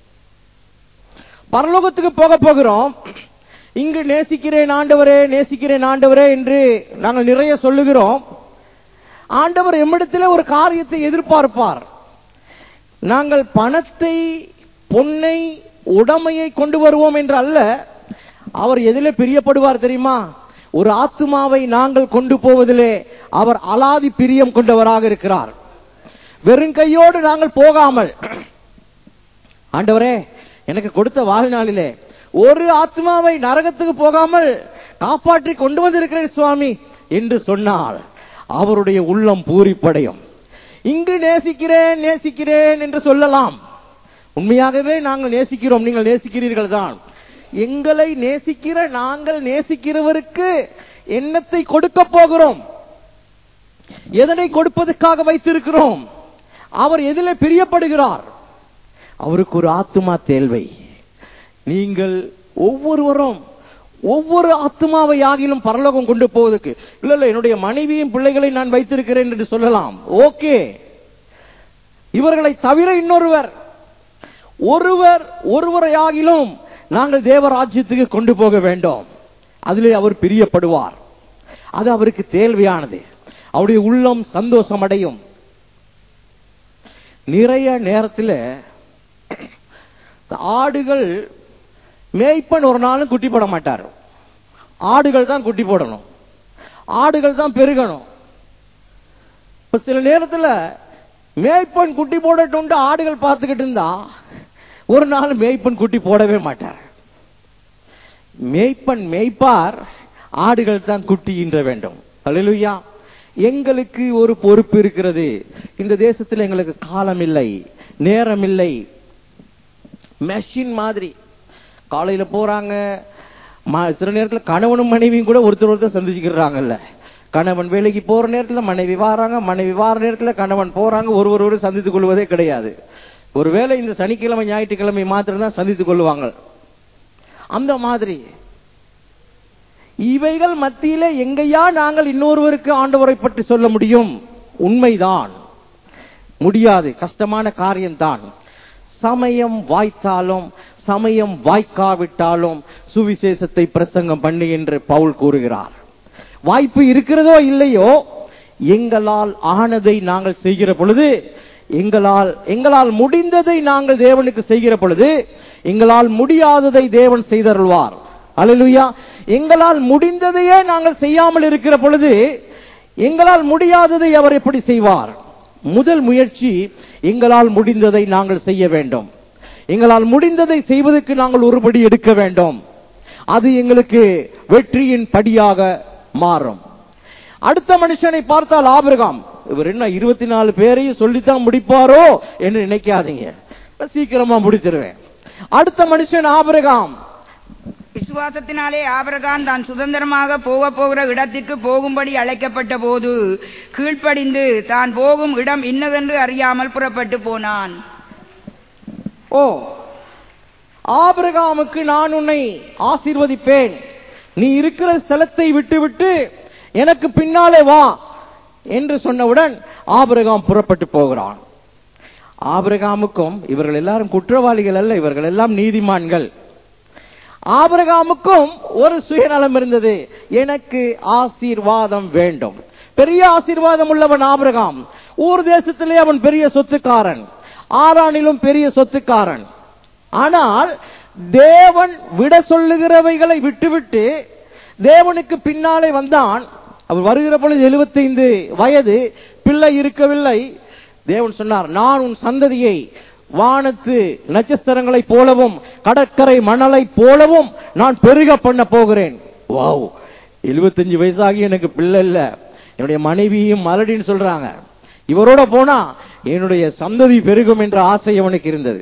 பரலோகத்துக்கு போக போகிறோம் இங்கு நேசிக்கிறேன் ஆண்டவரே நேசிக்கிறேன் ஆண்டவரே என்று நாங்கள் நிறைய சொல்லுகிறோம் ஆண்டவர் எம்மிடத்தில் ஒரு காரியத்தை எதிர்பார்ப்பார் நாங்கள் பணத்தை பொன்னை உடமையை கொண்டு வருவோம் என்று அல்ல அவர் எதிலே பிரியப்படுவார் தெரியுமா ஒரு ஆத்துமாவை நாங்கள் கொண்டு போவதிலே அவர் அலாதி பிரியம் கொண்டவராக இருக்கிறார் வெறும் கையோடு நாங்கள் போகாமல் ஆண்டவரே எனக்கு கொடுத்த வாழ்நாளிலே ஒரு ஆத்மாவை நரகத்துக்கு போகாமல் காப்பாற்றி கொண்டு வந்திருக்கிறேன் சுவாமி என்று சொன்னால் அவருடைய உள்ளம் பூரிப்படையும் இங்கு நேசிக்கிறேன் நேசிக்கிறேன் என்று சொல்லலாம் உண்மையாகவே நாங்கள் நேசிக்கிறோம் நீங்கள் நேசிக்கிறீர்கள் தான் எங்களை நேசிக்கிற நாங்கள் நேசிக்கிறவருக்கு எண்ணத்தை கொடுக்க போகிறோம் எதனை கொடுப்பதற்காக வைத்திருக்கிறோம் அவர் எதிலே பிரியப்படுகிறார் அவருக்கு ஒரு ஆத்துமா தேவை நீங்கள் ஒவ்வொருவரும் ஒவ்வொரு ஆத்மாவை ஆகிலும் பரலோகம் கொண்டு போவதற்கு இல்ல இல்ல என்னுடைய மனைவியும் பிள்ளைகளை நான் வைத்திருக்கிறேன் என்று சொல்லலாம் ஓகே இவர்களை தவிர இன்னொருவர் ஒருவர் ஒருவரை ஆகிலும் நாங்கள் தேவராஜ்யத்துக்கு கொண்டு போக வேண்டும் அதிலே அவர் பிரியப்படுவார் அது அவருக்கு தேவையானது அவருடைய உள்ளம் சந்தோஷம் அடையும் நிறைய நேரத்தில் ஆடுகள் மேய்ப்பன் ஒரு நாளும் குட்டி போட மாட்டார் ஆடுகள் தான் குட்டி போடணும் ஆடுகள் தான் பெருகணும் இப்ப சில நேரத்தில் மேய்ப்பன் குட்டி போடட்டும் ஆடுகள் பார்த்துக்கிட்டு இருந்தா ஒரு நாள் மேய்ப்பன் குட்டி போடவே மாட்டார் மேய்ப்பன் மேய்ப்பார் ஆடுகள் தான் குட்டி ஈன்ற வேண்டும் அல்லேலூயா எங்களுக்கு ஒரு பொறுப்பு இருக்கிறது இந்த தேசத்தில் எங்களுக்கு காலம் இல்லை நேரம் இல்லை மெஷின் மாதிரி காலையில போறாங்க ம- சில நேரத்தில் கணவனும் மனைவியும் கூட ஒருத்தர் ஒருத்தர் சந்திச்சுக்கிறாங்கல்ல கணவன் வேலைக்கு போற நேரத்தில் மனைவி வாராங்க மனைவி வார நேரத்தில் கணவன் போறாங்க ஒருவர் ஒரு சந்தித்துக் கொள்வதே கிடையாது ஒருவேளை இந்த சனிக்கிழமை ஞாயிற்றுக்கிழமை மாத்திரம் தான் சந்தித்துக் கொள்வாங்க அந்த மாதிரி இவைகள் மத்தியில எங்கேயா நாங்கள் இன்னொருவருக்கு ஆண்டவரை பற்றி சொல்ல முடியும் உண்மைதான் முடியாது கஷ்டமான காரியம்தான் சமயம் வாய்த்தாலும் சமயம் வாய்க்காவிட்டாலும் சுவிசேஷத்தை பிரசங்கம் பண்ணு என்று பவுல் கூறுகிறார் வாய்ப்பு இருக்கிறதோ இல்லையோ எங்களால் ஆனதை நாங்கள் செய்கிற பொழுது எங்களால் எங்களால் முடிந்ததை நாங்கள் தேவனுக்கு செய்கிற பொழுது எங்களால் முடியாததை தேவன் செய்தருள்வார் அல்லேலூயா எங்களால் முடிந்ததையே நாங்கள் செய்யாமல் இருக்கிற பொழுது எங்களால் முடியாததை அவர் எப்படி செய்வார் முதல் முயற்சி எங்களால் முடிந்ததை நாங்கள் செய்ய வேண்டும் எங்களால் முடிந்ததை செய்வதற்கு நாங்கள் ஒருபடி எடுக்க வேண்டும் அது எங்களுக்கு வெற்றியின் படியாக மாறும் அடுத்த மனுஷனை பார்த்தால் ஆபிரகாம் இவர் என்ன இருபத்தி நாலு பேரையும் சொல்லித்தான் முடிப்பாரோ என்று நினைக்காதீங்க நான் சீக்கிரமா முடித்திருவேன் அடுத்த மனுஷன் ஆபிரகாம் விசுவாசத்தினாலே ஆபிரகாம் தான் சுதந்திரமாக போக போகிற இடத்திற்கு போகும்படி அழைக்கப்பட்ட போது கீழ்ப்படிந்து தான் போகும் இடம் இன்னதென்று அறியாமல் புறப்பட்டு போனான் ஓ ஆபிரகாமுக்கு நான் உன்னை ஆசீர்வதிப்பேன் நீ இருக்கிற ஸ்தலத்தை விட்டுவிட்டு எனக்கு பின்னாலே வா என்று சொன்னவுடன் ஆபிரகாம் புறப்பட்டு போகிறான் ஆபிரகாமுக்கும் இவர்கள் எல்லாரும் குற்றவாளிகள் அல்ல இவர்கள் எல்லாம் நீதிமான்கள் ஆபிரகாமுக்கும் ஒரு சுயநலம் இருந்தது எனக்கு ஆசீர்வாதம் வேண்டும் பெரிய ஆசீர்வாதம் உள்ளவன் ஆபிரகாம் ஊர் தேசத்திலே அவன் பெரிய சொத்துக்காரன் ஆரானிலும் பெரிய சொத்துக்காரன் ஆனால் தேவன் விட சொல்லுகிறவைகளை விட்டுவிட்டு தேவனுக்கு பின்னாலே வந்தான் அவர் வருகிற பொழுது 75 வயது பிள்ளை இருக்கவில்லை தேவன் சொன்னார் நான் உன் சந்ததியை வானத்து நட்சத்திரங்களைப் போலவும் கடற்கரை மணலைப் போலவும் நான் பெருக பண்ண போகிறேன் வாவ் 75 வயசாகி எனக்கு பிள்ளை இல்ல என்னுடைய மனைவியும் மலடின்னு சொல்றாங்க இவரோட போனா என்னுடைய சந்ததி பெருகும் என்ற ஆசை அவனுக்கு இருந்தது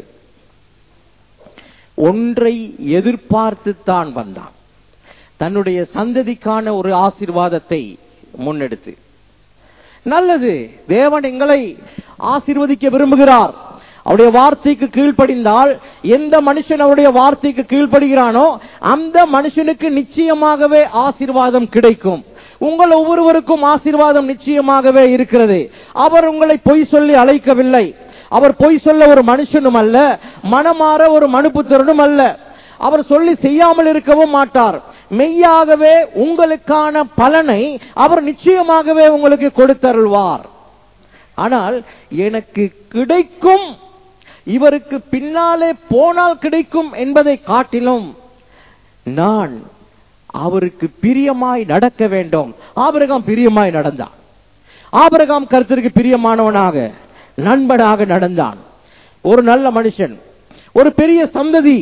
ஒன்றை எதிர்பார்த்து தான் வந்தான் தன்னுடைய சந்ததிக்கான ஒரு ஆசீர்வாதத்தை முன்னெடுத்து நல்லது தேவன் எங்களை ஆசீர்வதிக்க விரும்புகிறார் அவருடைய வார்த்தைக்கு கீழ்ப்படிந்தால் எந்த மனுஷன் அவருடைய வார்த்தைக்கு கீழ்ப்படுகிறானோ அந்த மனுஷனுக்கு நிச்சயமாகவே ஆசீர்வாதம் கிடைக்கும் உங்கள் ஒவ்வொருவருக்கும் ஆசீர்வாதம் நிச்சயமாகவே இருக்கிறது அவர் உங்களை பொய் சொல்லி அழைக்கவில்லை அவர் பொய் சொல்ல ஒரு மனுஷனும் அல்ல மனமாற ஒரு மனுப்புத்திறனும் அல்ல அவர் சொல்லி செய்யாமல் இருக்கவும் மாட்டார் மெய்யாகவே உங்களுக்கான பலனை அவர் நிச்சயமாகவே உங்களுக்கு கொடுத்தருள்வார் ஆனால் எனக்கு கிடைக்கும் இவருக்கு பின்னாலே போனால் கிடைக்கும் என்பதை காட்டிலும் நான் அவருக்கு பிரியமாய் நடக்க வேண்டும் ஆபிரகாம் பிரியமாய் நடந்தான் ஆபிரகாம் கருத்திற்கு பிரியமானவனாக நண்பனாக நடந்தான் ஒரு நல்ல மனுஷன் ஒரு பெரிய சந்ததி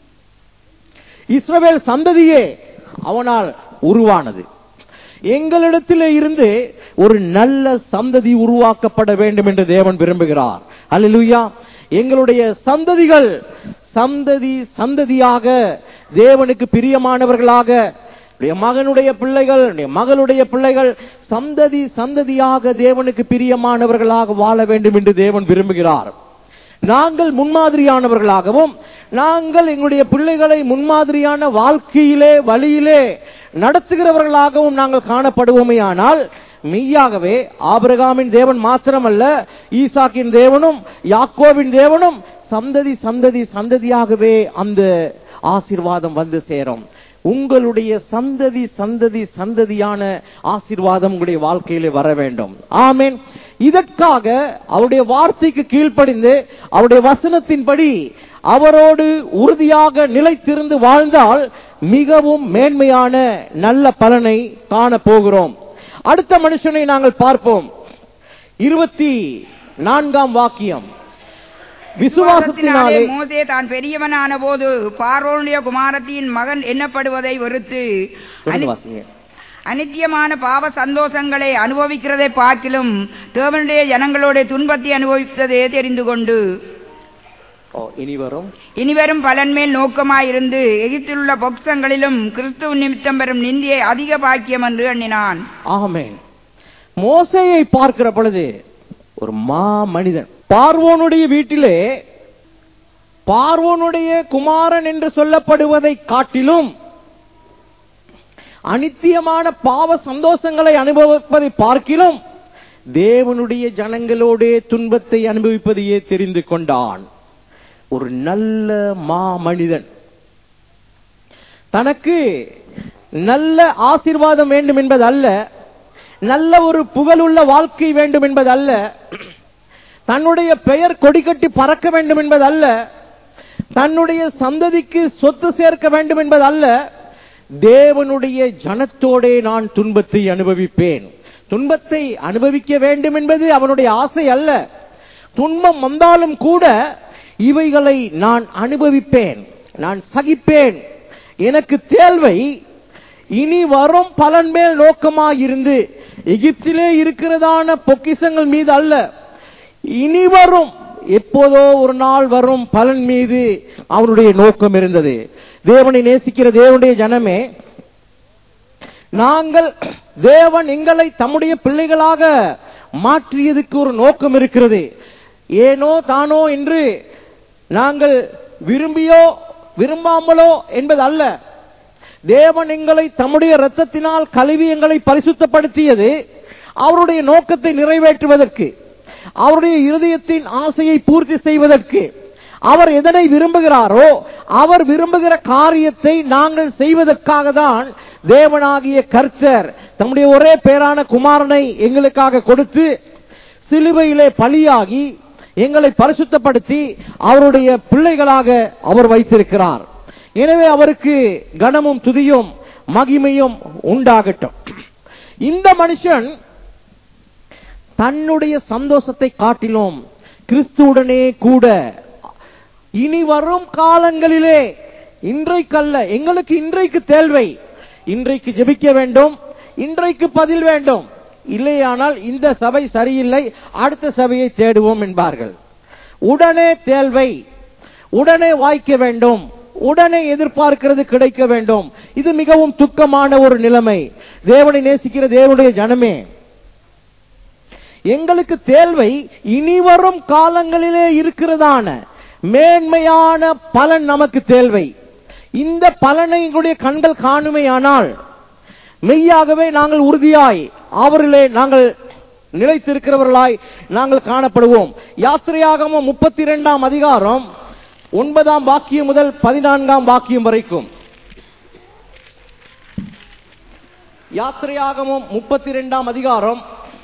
இஸ்ரவேல் சந்ததியே அவனால் உருவானது எங்களிடத்திலே இருந்து ஒரு நல்ல சந்ததி உருவாக்கப்பட வேண்டும் என்று தேவன் விரும்புகிறார் அல்லேலூயா எங்களுடைய சந்ததிகள் சந்ததி சந்ததியாக தேவனுக்கு பிரியமானவர்களாக உடைய மகனுடைய பிள்ளைகள் உடைய மகளுடைய பிள்ளைகள் சந்ததி சந்ததியாக தேவனுக்கு பிரியமானவர்களாக வாழ வேண்டும் என்று தேவன் விரும்புகிறார் நாங்கள் முன்மாதிரியானவர்களாகவும் நாங்கள் எங்களுடைய பிள்ளைகளை முன்மாதிரியான வாழ்க்கையிலே வழியிலே நடத்துகிறவர்களாகவும் நாங்கள் காணப்படுவோமே ஆனால் மெய்யாகவே ஆபிரகாமின் தேவன் மாத்திரமல்ல ஈசாக்கின் தேவனும் யாக்கோவின் தேவனும் சந்ததி சந்ததி சந்ததியாகவே அந்த ஆசீர்வாதம் வந்து சேரும் உங்களுடைய சந்ததி சந்ததி சந்ததியான ஆசீர்வாதம் உங்களுடைய வாழ்க்கையிலே வர வேண்டும் ஆமென் இதற்காக அவருடைய வார்த்தைக்கு கீழ்ப்படிந்து அவருடைய வசனத்தின்படி அவரோடு உறுதியாக நிலைத்திருந்து வாழ்ந்தால் மிகவும் மேன்மையான நல்ல பலனை காண போகிறோம் அடுத்த மனுஷனை நாங்கள் பார்ப்போம் இருபத்தி நான்காம் வாக்கியம் விசுவாசத்தினாலே மோசே தான் பெரியவனான போது பார்வோனுடைய குமாரத்தின் மகன் எண்ணப்படுவதை வெறுத்து தொடர்ந்து அனி- வாசிங்க. அனித்தியமான பாவ சந்தோஷங்களை அனுபவிக்கிறதை பார்க்கிலும் தேவனுடைய ஜனங்களுடைய துன்பத்தை அனுபவித்ததே தெரிந்து கொண்டு ஓ, இனி வரும் இனிவரும் பலன்மேல் நோக்கமாயிருந்து எகிப்தில் உள்ள பொக்சங்களிலும் கிறிஸ்துவ நிமித்தம் பெறும் நிந்தியை அதிக பாக்கியம் என்று எண்ணினான் ஆமென் மோசையை பார்க்கிற பொழுது ஒரு மா மனிதன் பார்வோனுடைய வீட்டிலே பார்வோனுடைய குமாரன் என்று சொல்லப்படுவதை காட்டிலும் அனித்தியமான பாவ சந்தோஷங்களை அனுபவிப்பதை பார்க்கிலும் தேவனுடைய ஜனங்களோடே துன்பத்தை அனுபவிப்பதையே தெரிந்து கொண்டான் ஒரு நல்ல மா மனிதன் தனக்கு நல்ல ஆசீர்வாதம் வேண்டும் என்பது அல்ல நல்ல ஒரு புகழுள்ள வாழ்க்கை வேண்டும் என்பது அல்ல தன்னுடைய பெயர் கொடிகட்டி பறக்க வேண்டும் என்பது அல்ல தன்னுடைய சந்ததிக்கு சொத்து சேர்க்க வேண்டும் என்பது அல்ல தேவனுடைய ஜனத்தோடே நான் துன்பத்தை அனுபவிப்பேன் துன்பத்தை அனுபவிக்க வேண்டும் என்பது அவனுடைய ஆசை அல்ல துன்பம் வந்தாலும் கூட இவைகளை நான் அனுபவிப்பேன் நான் சகிப்பேன் எனக்கு தேவை இனி வரும் பலன் மேல் நோக்கமாயிருந்து எகிப்திலே இருக்கிறதான பொக்கிஷங்கள் மீது அல்ல இனி வரும் எப்போதோ ஒரு நாள் வரும் பலன் மீது அவனுடைய நோக்கம் இருந்தது தேவனை நேசிக்கிற தேவனுடைய ஜனமே நாங்கள் தேவன் எங்களை தம்முடைய பிள்ளைகளாக மாற்றியதுக்கு ஒரு நோக்கம் இருக்கிறது ஏனோ தானோ என்று நாங்கள் விரும்பியோ விரும்பாமலோ என்பது அல்ல தேவன் எங்களை தம்முடைய இரத்தத்தினால் கழுவி எங்களை பரிசுத்தப்படுத்தியது அவருடைய நோக்கத்தை நிறைவேற்றுவதற்கு அவருடைய இருதயத்தின் ஆசையை பூர்த்தி செய்வதற்கு அவர் எதனை விரும்புகிறாரோ அவர் விரும்புகிற காரியத்தை நாங்கள் செய்வதற்காக தான் தேவனாகிய கர்த்தர் தம்முடைய ஒரே பேரான குமாரனை எங்களுக்காக கொடுத்து சிலுவையிலே பலியாகி எங்களை பரிசுத்தப்படுத்தி அவருடைய பிள்ளைகளாக அவர் வைத்திருக்கிறார் எனவே அவருக்கு கனமும் துதியும் மகிமையும் உண்டாகட்டும் இந்த மனுஷன் தன்னுடைய சந்தோஷத்தை காட்டிலும் கிறிஸ்துவுடனே கூட இனி வரும் காலங்களிலே இன்றைக்கல்ல எங்களுக்கு இன்றைக்கு தேவை இன்றைக்கு ஜெபிக்க வேண்டும் இன்றைக்கு பதில் வேண்டும் இல்லையானால் இந்த சபை சரியில்லை அடுத்த சபையை தேடுவோம் என்பார்கள் உடனே தேவை உடனே வாய்க்க வேண்டும் உடனே எதிர்பார்க்கிறது கிடைக்க வேண்டும் இது மிகவும் துக்கமான ஒரு நிலைமை தேவனை நேசிக்கிற தேவனுடைய ஜனமே எங்களுக்கு தேவை இனி வரும் காலங்களிலே இருக்கிறதான மேன்மையான பலன் நமக்கு தேவை இந்த பலனை எங்களுடைய கண்கள் காணுமையானால் மெய்யாகவே நாங்கள் உறுதியாய் அவர்களே நாங்கள் நிலைத்திருக்கிறவர்களாய் நாங்கள் காணப்படுவோம் யாத்திரையாகமம் முப்பத்தி இரண்டாம் அதிகாரம் ஒன்பதாம் வாக்கியம் முதல் பதினான்காம் வாக்கியம் வரைக்கும் யாத்திரையாகமம் முப்பத்தி இரண்டாம் அதிகாரம்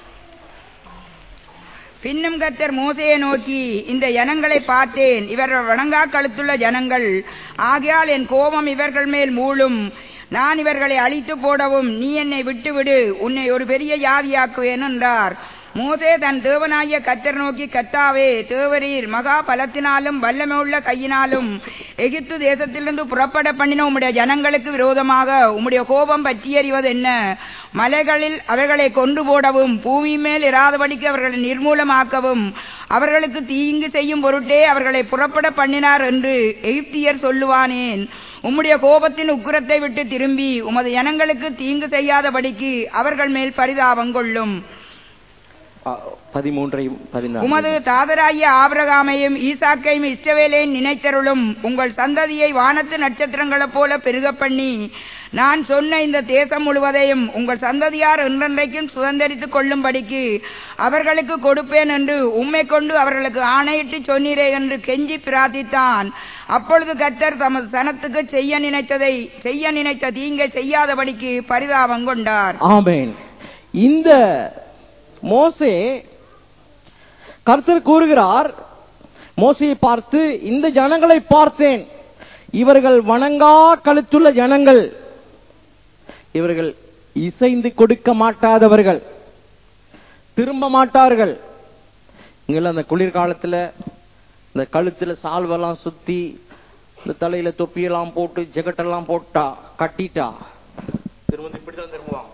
பின்னும் கர்த்தர் மோசையை நோக்கி இந்த ஜனங்களை பார்த்தேன் இவர்கள் வணங்கா கழுத்துள்ள ஜனங்கள் ஆகையால் என் கோபம் இவர்கள் மேல் மூளும் நான் இவர்களை அழித்து போடவும் நீ என்னை விட்டுவிடு உன்னை ஒரு பெரிய ஜாதியாக்குவேன் என்றார் மோசே தன் தேவனாகிய கத்தர் நோக்கி கத்தாவே தேவரீர் மகா பலத்தினாலும் வல்லமையுள்ள கையினாலும் எகிப்து தேசத்திலிருந்து புறப்பட பண்ணின உம்முடைய ஜனங்களுக்கு விரோதமாக உம்முடைய கோபம் பற்றியறிவது என்ன மலைகளில் அவர்களை கொண்டு போடவும் பூமி மேல் இராதபடிக்கு அவர்களை நிர்மூலமாக்கவும் அவர்களுக்கு தீங்கு செய்யும் பொருட்டே அவர்களை புறப்பட பண்ணினார் என்று எகிப்தியர் சொல்லுவானேன் உம்முடைய கோபத்தின் உக்கிரத்தை விட்டு திரும்பி உமது ஜனங்களுக்கு தீங்கு செய்யாதபடிக்கு அவர்கள் மேல் பரிதாபம் கொள்ளும் பதிமூன்றையும் உமது தாதராகிய ஆபிரகாமையும் ஈசாக்கையும் இஷ்டவேலையும் நினைத்தருளும் உங்கள் சந்ததியை வானத்து நட்சத்திரங்களைப் போல பெருக பண்ணி நான் சொன்ன இந்த தேசம் முழுவதையும் உங்கள் சந்ததியார் என்றென்றைக்கும் சுதந்திரித்துக் கொள்ளும்படிக்கு அவர்களுக்கு கொடுப்பேன் என்று உம்மை கொண்டு அவர்களுக்கு ஆணையிட்டு சொன்னீரே என்று கெஞ்சி பிரார்த்தித்தான் அப்பொழுது கர்த்தர் தமது சனத்துக்கு செய்ய நினைத்ததை செய்ய நினைத்த தீங்கை செய்யாதபடிக்கு பரிதாபம் கொண்டார் ஆமென் இந்த மோசே கர்த்தர் கூறுகிறார் மோசையை பார்த்து இந்த ஜனங்களை பார்த்தேன் இவர்கள் வணங்கா கழுத்துள்ள ஜனங்கள் இவர்கள் இசைந்து கொடுக்க மாட்டாதவர்கள் திரும்ப மாட்டார்கள் இங்கெல்லாம் அந்த குளிர்காலத்துல இந்த கழுத்துல சால்வெல்லாம் சுத்தி இந்த தலையில தொப்பியெல்லாம் போட்டு ஜெகட்டெல்லாம் போட்டா கட்டிட்டா திரும்ப இப்படிதான் திரும்புவாங்க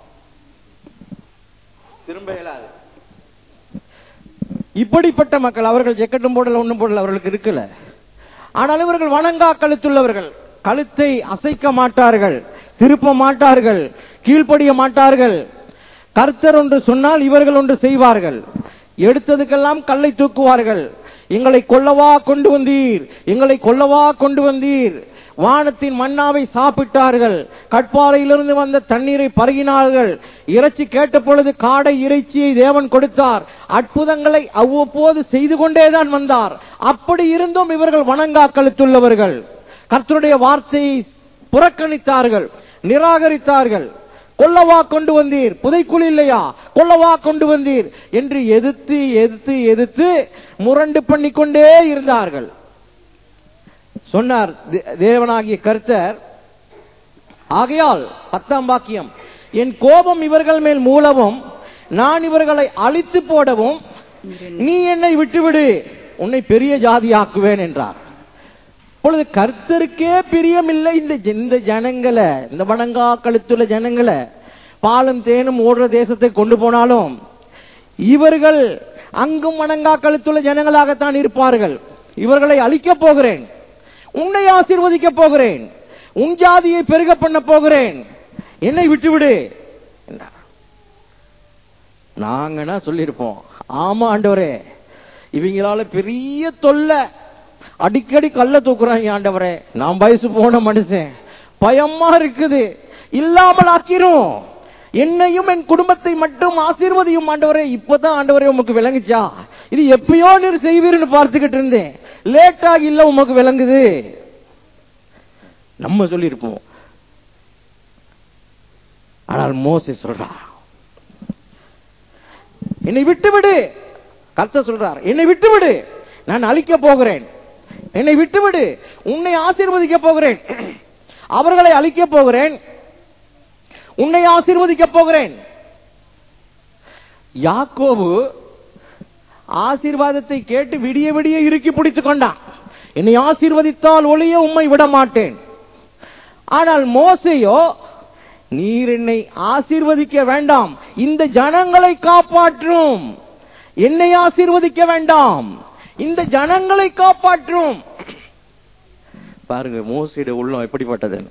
திரும்ப இயலாது இப்படிப்பட்ட மக்கள் அவர்கள் ஜெக்கெட்டும் போடல ஒண்ணும் போடல அவர்களுக்கு இருக்கல ஆனால் இவர்கள் வணங்கா கழுத்துள்ளவர்கள் கழுத்தை அசைக்க மாட்டார்கள் திருப்ப மாட்டார்கள் கீழ்ப்படிய மாட்டார்கள் கர்த்தர் ஒன்று சொன்னால் இவர்கள் ஒன்று செய்வார்கள் எடுத்ததுக்கெல்லாம் கல்லை தூக்குவார்கள் எங்களை கொல்லவா கொண்டு வந்தீர் எங்களை கொல்லவா கொண்டு வந்தீர் வானத்தின் மன்னாவை சாப்பிட்டார்கள் கட்பாறையிலிருந்து வந்த தண்ணீரை பருகினார்கள் இறைச்சி கேட்ட பொழுது காடை இறைச்சியை தேவன் கொடுத்தார் அற்புதங்களை அவ்வப்போது செய்து கொண்டேதான் வந்தார் அப்படி இருந்தும் இவர்கள் வணங்கா கழுத்துள்ளவர்கள் கர்த்தருடைய வார்த்தையை புறக்கணித்தார்கள் நிராகரித்தார்கள் கொல்லவா கொண்டு வந்தீர் புதைக்குழி இல்லையா கொல்லவா கொண்டு வந்தீர் என்று எதிர்த்து எதிர்த்து எதிர்த்து முரண்டு பண்ணிக்கொண்டே இருந்தார்கள் சொன்னார் தே- தேவனாகிய கர்த்தர் ஆகையால் பத்தாம் வாக்கியம் என் கோபம் இவர்கள் மேல் மூலவும் நான் இவர்களை அழித்து போடவும் நீ என்னை விட்டுவிடு உன்னை பெரிய ஜாதியாக்குவேன் என்றார் இப்பொழுது கர்த்தருக்கே பிரியமில்லை இந்த ஜ- இந்த ஜனங்களை இந்த வணங்கா கழுத்துள்ள ஜனங்களை பாலும் தேனும் ஓடுற தேசத்தை கொண்டு போனாலும் இவர்கள் அங்கும் வணங்கா கழுத்துள்ள ஜனங்களாகத்தான் இருப்பார்கள் இவர்களை அழிக்கப் போகிறேன் உன்னை ஆசீர்வதிக்க போகிறேன் உன் ஜாதியை பெருக பண்ண போகிறேன் என்னை விட்டுவிடு என்றார். நாங்கன்னா சொல்லியிருப்போம் ஆமா ஆண்டவரே இவங்களால பெரிய தொல்லை அடிக்கடி கல்ல தூக்குறாங்க ஆண்டவரே நான் வயசு போன மனுஷன் பயமா இருக்குது இல்லாமல் ஆக்கிரும் என்னையும் என் குடும்பத்தை மட்டும் ஆசீர்வதியும் ஆண்டவரே இப்பதான் ஆண்டவரே உமக்கு விளங்குச்சா இது எப்பயோ நீர் செய்வீர்னு பார்த்துக்கிட்டு இருந்தேன் லேட்டாகி இல்ல உமக்கு விளங்குது நம்ம சொல்லியிருப்போம் ஆனால் மோசே சொல்றா என்னை விட்டுவிடு கர்த்தர் சொல்றார் என்னை விட்டுவிடு நான் அழிக்க போகிறேன் என்னை விட்டுவிடு உன்னை ஆசீர்வதிக்க போகிறேன் அவர்களை அழிக்க போகிறேன் உன்னை ஆசீர்வதிக்க போகிறேன் யாக்கோபு ஆசீர்வாதத்தை கேட்டு விடிய விடிய இறுக்கி பிடித்துக் கொண்டான் என்னை ஆசீர்வதித்தால் ஒளிய உம்மை விட மாட்டேன் ஆனால் மோசையோ நீர் என்னை ஆசீர்வதிக்க வேண்டாம் இந்த ஜனங்களை காப்பாற்றும் என்னை ஆசீர்வதிக்க வேண்டாம் இந்த ஜனங்களை காப்பாற்றும் பாருங்க மோசையோட உள்ளம் எப்படிப்பட்டது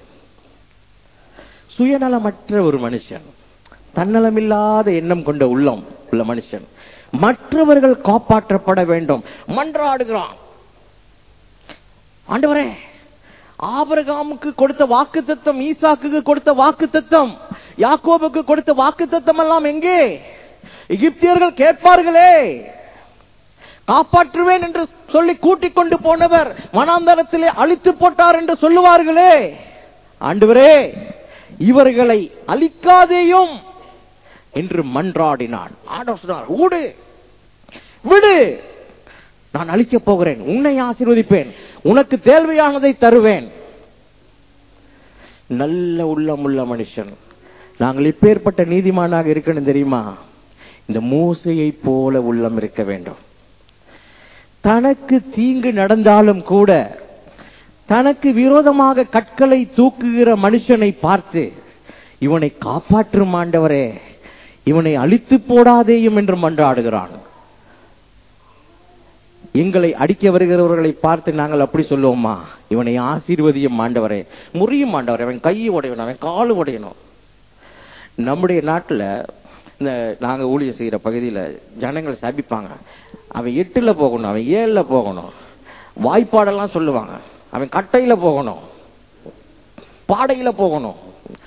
சுயநலமற்ற ஒரு மனுஷன் தன்னலமில்லாத எண்ணம் கொண்ட உள்ளம் உள்ள மனுஷன் மற்றவர்கள் காப்பாற்றப்பட வேண்டும் மன்றாடுகிறான் ஆண்டவரே ஆபரகாமுக்கு கொடுத்த வாக்கு தத்தம் ஈசாக்குக்கு கொடுத்த வாக்கு தத்தம் யாக்கோபுக்கு கொடுத்த வாக்கு தத்தம் எல்லாம் எங்கே எகிப்தியர்கள் கேட்பார்களே காப்பாற்றுவேன் என்று சொல்லி கூட்டிக் கொண்டு போனவர் வனாந்தரத்திலே அழித்து போட்டார் என்று சொல்லுவார்களே ஆண்டவரே இவர்களை அழிக்காதேயும் என்று மன்றாடினான் ஆண்டவர் சொன்னார் ஊடு விடு நான் அழிக்கப் போகிறேன் உன்னை ஆசீர்வதிப்பேன் உனக்கு தேவையானதை தருவேன் நல்ல உள்ளமுள்ள மனுஷன் நாங்கள் இப்பேற்பட்ட நீதிமானாக இருக்கணும் தெரியுமா இந்த மூசையை போல உள்ளம் இருக்க வேண்டும் தனக்கு தீங்கு நடந்தாலும் கூட தனக்கு விரோதமாக கற்களை தூக்குகிற மனுஷனை பார்த்து இவனை காப்பாற்றும் ஆண்டவரே இவனை அழித்து போடாதேயும் என்று மன்றாடுகிறான் எங்களை அடிக்க வருகிறவர்களை பார்த்து நாங்கள் அப்படி சொல்லுவோமா இவனை ஆசீர்வதியும் ஆண்டவரே முறியும் ஆண்டவரே அவன் கையை உடையணும் அவன் காலு உடையணும் நம்முடைய நாட்டுல இந்த நாங்க ஊழியர் செய்யற பகுதியில ஜனங்கள் சபிப்பாங்க அவன் எட்டுல போகணும் அவன் ஏழுல போகணும் வாய்ப்பாடெல்லாம் சொல்லுவாங்க அவன் கட்டையில போகணும் பாடையில போகணும்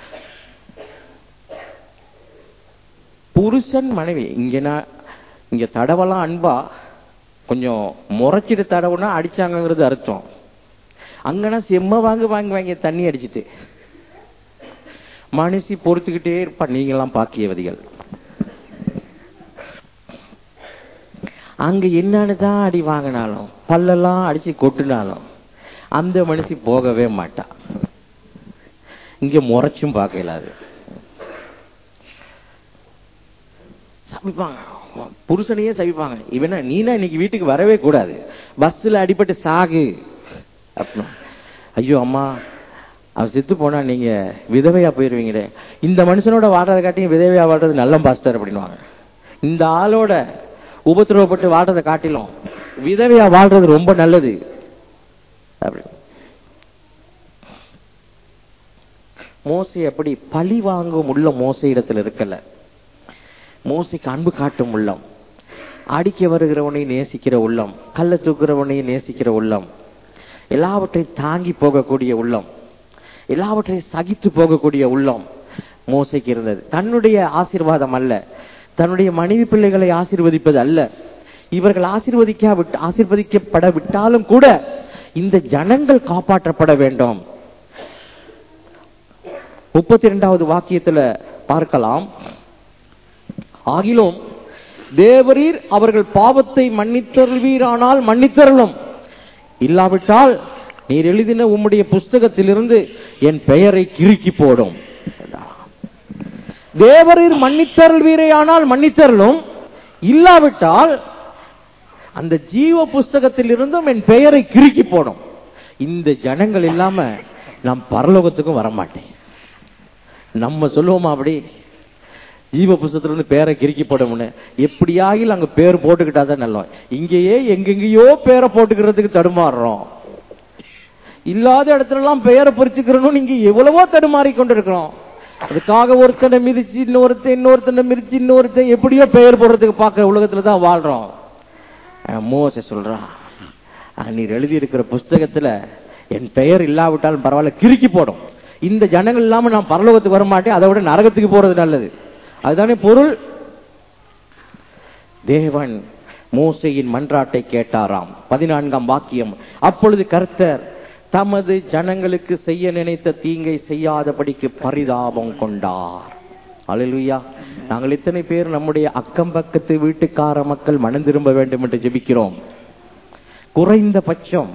புருஷன் மனைவி இங்க நான் இங்க தடவெல்லாம் அன்பா கொஞ்சம் முறைச்சிட்டு தடவுனா அடிச்சாங்கங்கிறது அர்த்தம் அங்கன்னா செம்ம வாங்க வாங்கி வாங்கி தண்ணி அடிச்சிட்டு மனுஷி பொறுத்துக்கிட்டே இருப்பா நீங்கெல்லாம் பாக்கியவதிகள் அங்க என்னன்னு தான் அடி வாங்கினாலும் பல்லெல்லாம் அடிச்சு கொட்டுனாலும் அந்த மனுஷி போகவே மாட்டா இங்க முறைச்சும் பார்க்கல அது சபிப்பாங்க புருஷனையே சபிப்பாங்க இவனா நீனா இன்னைக்கு வீட்டுக்கு வரவே கூடாது பஸ்ல அடிபட்டு சாகு அப்படின்னா ஐயோ அம்மா அவன் செத்து போனா நீங்க விதவையா போயிருவீங்களே இந்த மனுஷனோட வாடுறதை காட்டியும் விதவையா வாடுறது நல்ல பாஸ்டர் அப்படின்னுவாங்க இந்த ஆளோட உபத்திரவப்பட்டு வாடுறதை காட்டிலும் விதவையா வாழ்றது ரொம்ப நல்லது அப்படி மோசை அப்படி பழி வாங்கும் உள்ள மோசை இடத்துல இருக்கல மோசைக்கு அன்பு காட்டும் உள்ளம் அடிக்க வருகிறவனை நேசிக்கிற உள்ளம் கல்ல தூக்குறவனை நேசிக்கிற உள்ளம் எல்லாவற்றையும் தாங்கி போகக்கூடிய உள்ளம் எல்லாவற்றையும் சகித்து போகக்கூடிய உள்ளம் மோசைக்கு இருந்தது தன்னுடைய ஆசீர்வாதம் அல்ல தன்னுடைய மனைவி பிள்ளைகளை ஆசீர்வதிப்பது அல்ல இவர்கள் ஆசீர்வதிக்கா விட்டு ஆசீர்வதிக்கப்பட விட்டாலும் கூட இந்த ஜனங்கள் காப்பாற்றப்பட வேண்டும் முப்பத்தி இரண்டாவது வாக்கியத்துல பார்க்கலாம் ஆகிலும் தேவரீர் அவர்கள் பாவத்தை மன்னித்தருள்வீரானால் மன்னித்தருளும் இல்லாவிட்டால் நீர் எழுதின உம்முடைய புஸ்தகத்திலிருந்து என் பெயரை கிறுக்கி போடும் தேவரீர் மன்னித்தருள்வீரையானால் மன்னித்தருளும் இல்லாவிட்டால் அந்த ஜீவ புஸ்தகத்தில் இருந்தும் என் பெயரை கிறுக்கி போடும் இந்த ஜனங்கள் இல்லாம நான் பரலோகத்துக்கும் வரமாட்டேன் நம்ம சொல்லுவோமா அப்படி ஜீவ புஸ்தகத்துல இருந்து பேரை கிறுக்கி போடமுன்னு எப்படியாகிலும் அங்க பேர் போட்டுக்கிட்டா தான் நல்லோம் இங்கேயே எங்கெங்கேயோ பேரை போட்டுக்கிறதுக்கு தடுமாறுறோம் இல்லாத இடத்துல எல்லாம் பெயரை பறிச்சுக்கிறோம் நீங்க எவ்வளவோ தடுமாறி கொண்டிருக்கிறோம் அதுக்காக ஒருத்தனை மிதிச்சு இன்னொருத்தன் இன்னொருத்தனை மிதிச்சு இன்னொருத்தன் எப்படியோ பெயர் போடுறதுக்கு பார்க்க உலகத்துல தான் வாழ்றோம் அஹ் மோச சொல்றான் அஹ் நீர் எழுதி இருக்கிற புஸ்தகத்துல என் பெயர் இல்லாவிட்டாலும் பரவாயில்ல கிறுக்கி போடும் இந்த ஜனங்கள் இல்லாம நான் பரலோகத்துக்கு வர மாட்டேன் அதை விட நரகத்துக்கு போறது நல்லது அதுதானே பொருள் தேவன் மோசையின் மன்றாட்டை கேட்டாராம் பதினான்காம் வாக்கியம் அப்பொழுது கர்த்தர் தமது ஜனங்களுக்கு செய்ய நினைத்த தீங்கை செய்யாதபடிக்கு பரிதாபம் கொண்டார் அல்லேலூயா நாங்கள் இத்தனை பேர் நம்முடைய அக்கம் பக்கத்து வீட்டுக்கார மக்கள் மனம் திரும்ப வேண்டும் என்று ஜெபிக்கிறோம் குறைந்த பட்சம்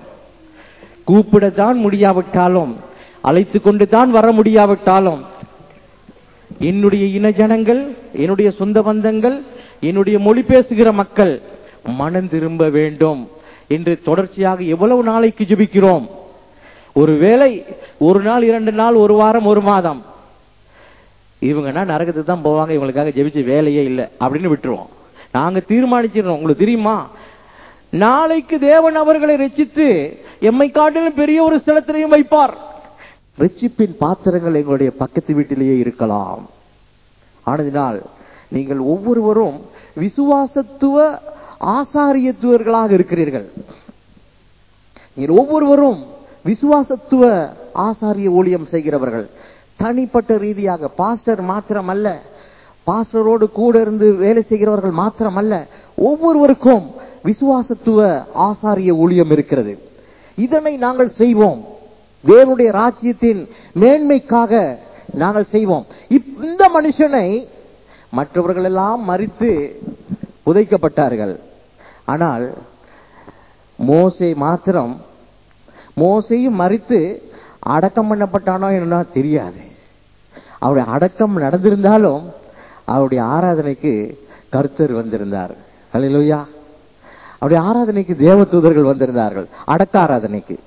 கூப்பிடத்தான் முடியாவிட்டாலும் அழைத்து கொண்டு தான் வர முடியாவிட்டாலும் என்னுடைய இன ஜனங்கள் என்னுடைய சொந்த பந்தங்கள் என்னுடைய மொழி பேசுகிற மக்கள் மனம் திரும்ப வேண்டும் என்று தொடர்ச்சியாக எவ்வளவு நாளைக்கு ஜெபிக்கிறோம் ஒருவேளை ஒரு நாள் இரண்டு நாள் ஒரு வாரம் ஒரு மாதம் இவங்கன்னா நரகத்துக்கு தான் போவாங்க இவங்களுக்காக ஜெபிச்ச வேலையே இல்லை அப்படின்னு விட்டுருவோம் நாங்க தீர்மானிச்சிடறோம் உங்களுக்கு தெரியுமா நாளைக்கு தேவன் அவர்களை ரட்சித்து எம்மை காட்டிலும் பெரிய ஒரு ஸ்தலத்திலையும் வைப்பார் ரட்சிப்பின் பாத்திரங்கள் எங்களுடைய பக்கத்து வீட்டிலேயே இருக்கலாம் ஆனதினால் நீங்கள் ஒவ்வொருவரும் விசுவாசத்துவ ஆசாரியத்துவர்களாக இருக்கிறீர்கள் நீங்கள் ஒவ்வொருவரும் விசுவாசத்துவ ஆசாரிய ஊழியம் செய்கிறவர்கள் தனிப்பட்ட ரீதியாக பாஸ்டர் மாத்திரம் அல்ல பாஸ்டரோடு கூட இருந்து வேலை செய்கிறவர்கள் மாத்திரம் அல்ல ஒவ்வொருவருக்கும் விசுவாசத்துவ ஆசாரிய ஊழியம் இருக்கிறது இதனை நாங்கள் செய்வோம் தேவனுடைய ராஜ்யத்தின் மேன்மைக்காக நாங்கள் செய்வோம் இப்- இந்த மனுஷனை மற்றவர்கள் எல்லாம் மறித்து புதைக்கப்பட்டார்கள் ஆனால் மோசே மாத்திரம் மோசையும் மறித்து அடக்கம் பண்ணப்பட்டானோ என்ன தெரியாது அவருடைய அடக்கம் நடந்திருந்தாலும் அவருடைய ஆராதனைக்கு கர்த்தர் வந்திருந்தார் அல்லேலூயா அவருடைய ஆராதனைக்கு தேவதூதர்கள் வந்திருந்தார்கள் அடக்க ஆராதனைக்கு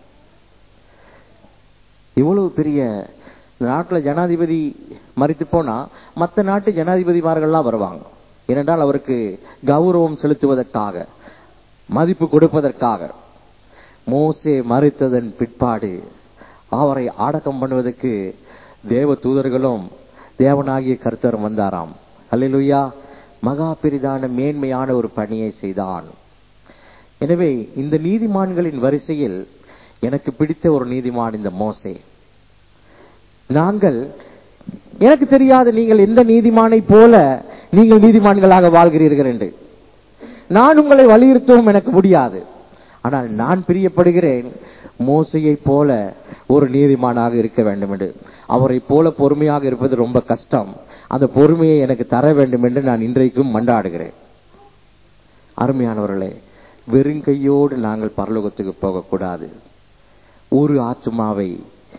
இவ்வளவு பெரிய இந்த நாட்டுல ஜனாதிபதி மறித்து போனா மற்ற நாட்டு ஜனாதிபதிமார்கள்லாம் வருவாங்க ஏனென்றால் அவருக்கு கௌரவம் செலுத்துவதற்காக மதிப்பு கொடுப்பதற்காக மோசே மறித்ததன் பிற்பாடு அவரை அடக்கம் பண்ணுவதற்கு தேவ தூதர்களும் தேவனாகிய கர்த்தர் வந்தாராம் அல்லேலூயா மகா பெரிதான மேன்மையான ஒரு பணியை செய்தான் எனவே இந்த நீதிமான்களின் வரிசையில் எனக்கு பிடித்த ஒரு நீதிமான் இந்த மோசே நாங்கள் எனக்கு தெரியாது நீங்கள் எந்த நீதிமானை போல நீங்கள் நீதிமான்களாக வாழ்கிறீர்கள் என்று நான் உங்களை வலியுறுத்தவும் எனக்கு முடியாது ஆனால் நான் பிரியப்படுகிறேன் மோசையை போல ஒரு நீதிமானாக இருக்க வேண்டும் என்று அவரை போல பொறுமையாக இருப்பது ரொம்ப கஷ்டம் அந்த பொறுமையை எனக்கு தர வேண்டும் என்று நான் இன்றைக்கும் மன்றாடுகிறேன் அருமையானவர்களே வெறுங்கையோடு நாங்கள் பரலோகத்துக்கு போகக்கூடாது ஒரு ஆத்துமாவை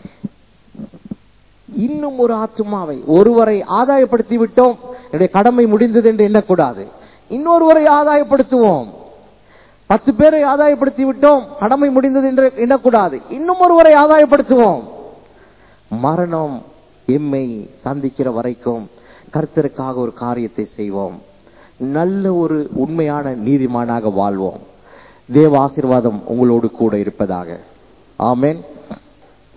இன்னும் ஒரு ஆத்துமாவை ஒருவரை ஆதாயப்படுத்தி விட்டோம் என்னுடைய கடமை முடிந்தது என்று எண்ணக்கூடாது இன்னொருவரை ஆதாயப்படுத்துவோம் பத்து பேரை ஆதாயப்படுத்தி விட்டோம் கடமை முடிந்தது என்று எண்ணக்கூடாது இன்னும் ஒருவரை ஆதாயப்படுத்துவோம் மரணம் எம்மை சந்திக்கிற வரைக்கும் கர்த்தருக்காக ஒரு காரியத்தை செய்வோம் நல்ல ஒரு உண்மையான நீதிமானாக வாழ்வோம் தேவ ஆசீர்வாதம் உங்களோடு கூட இருப்பதாக ஆமென்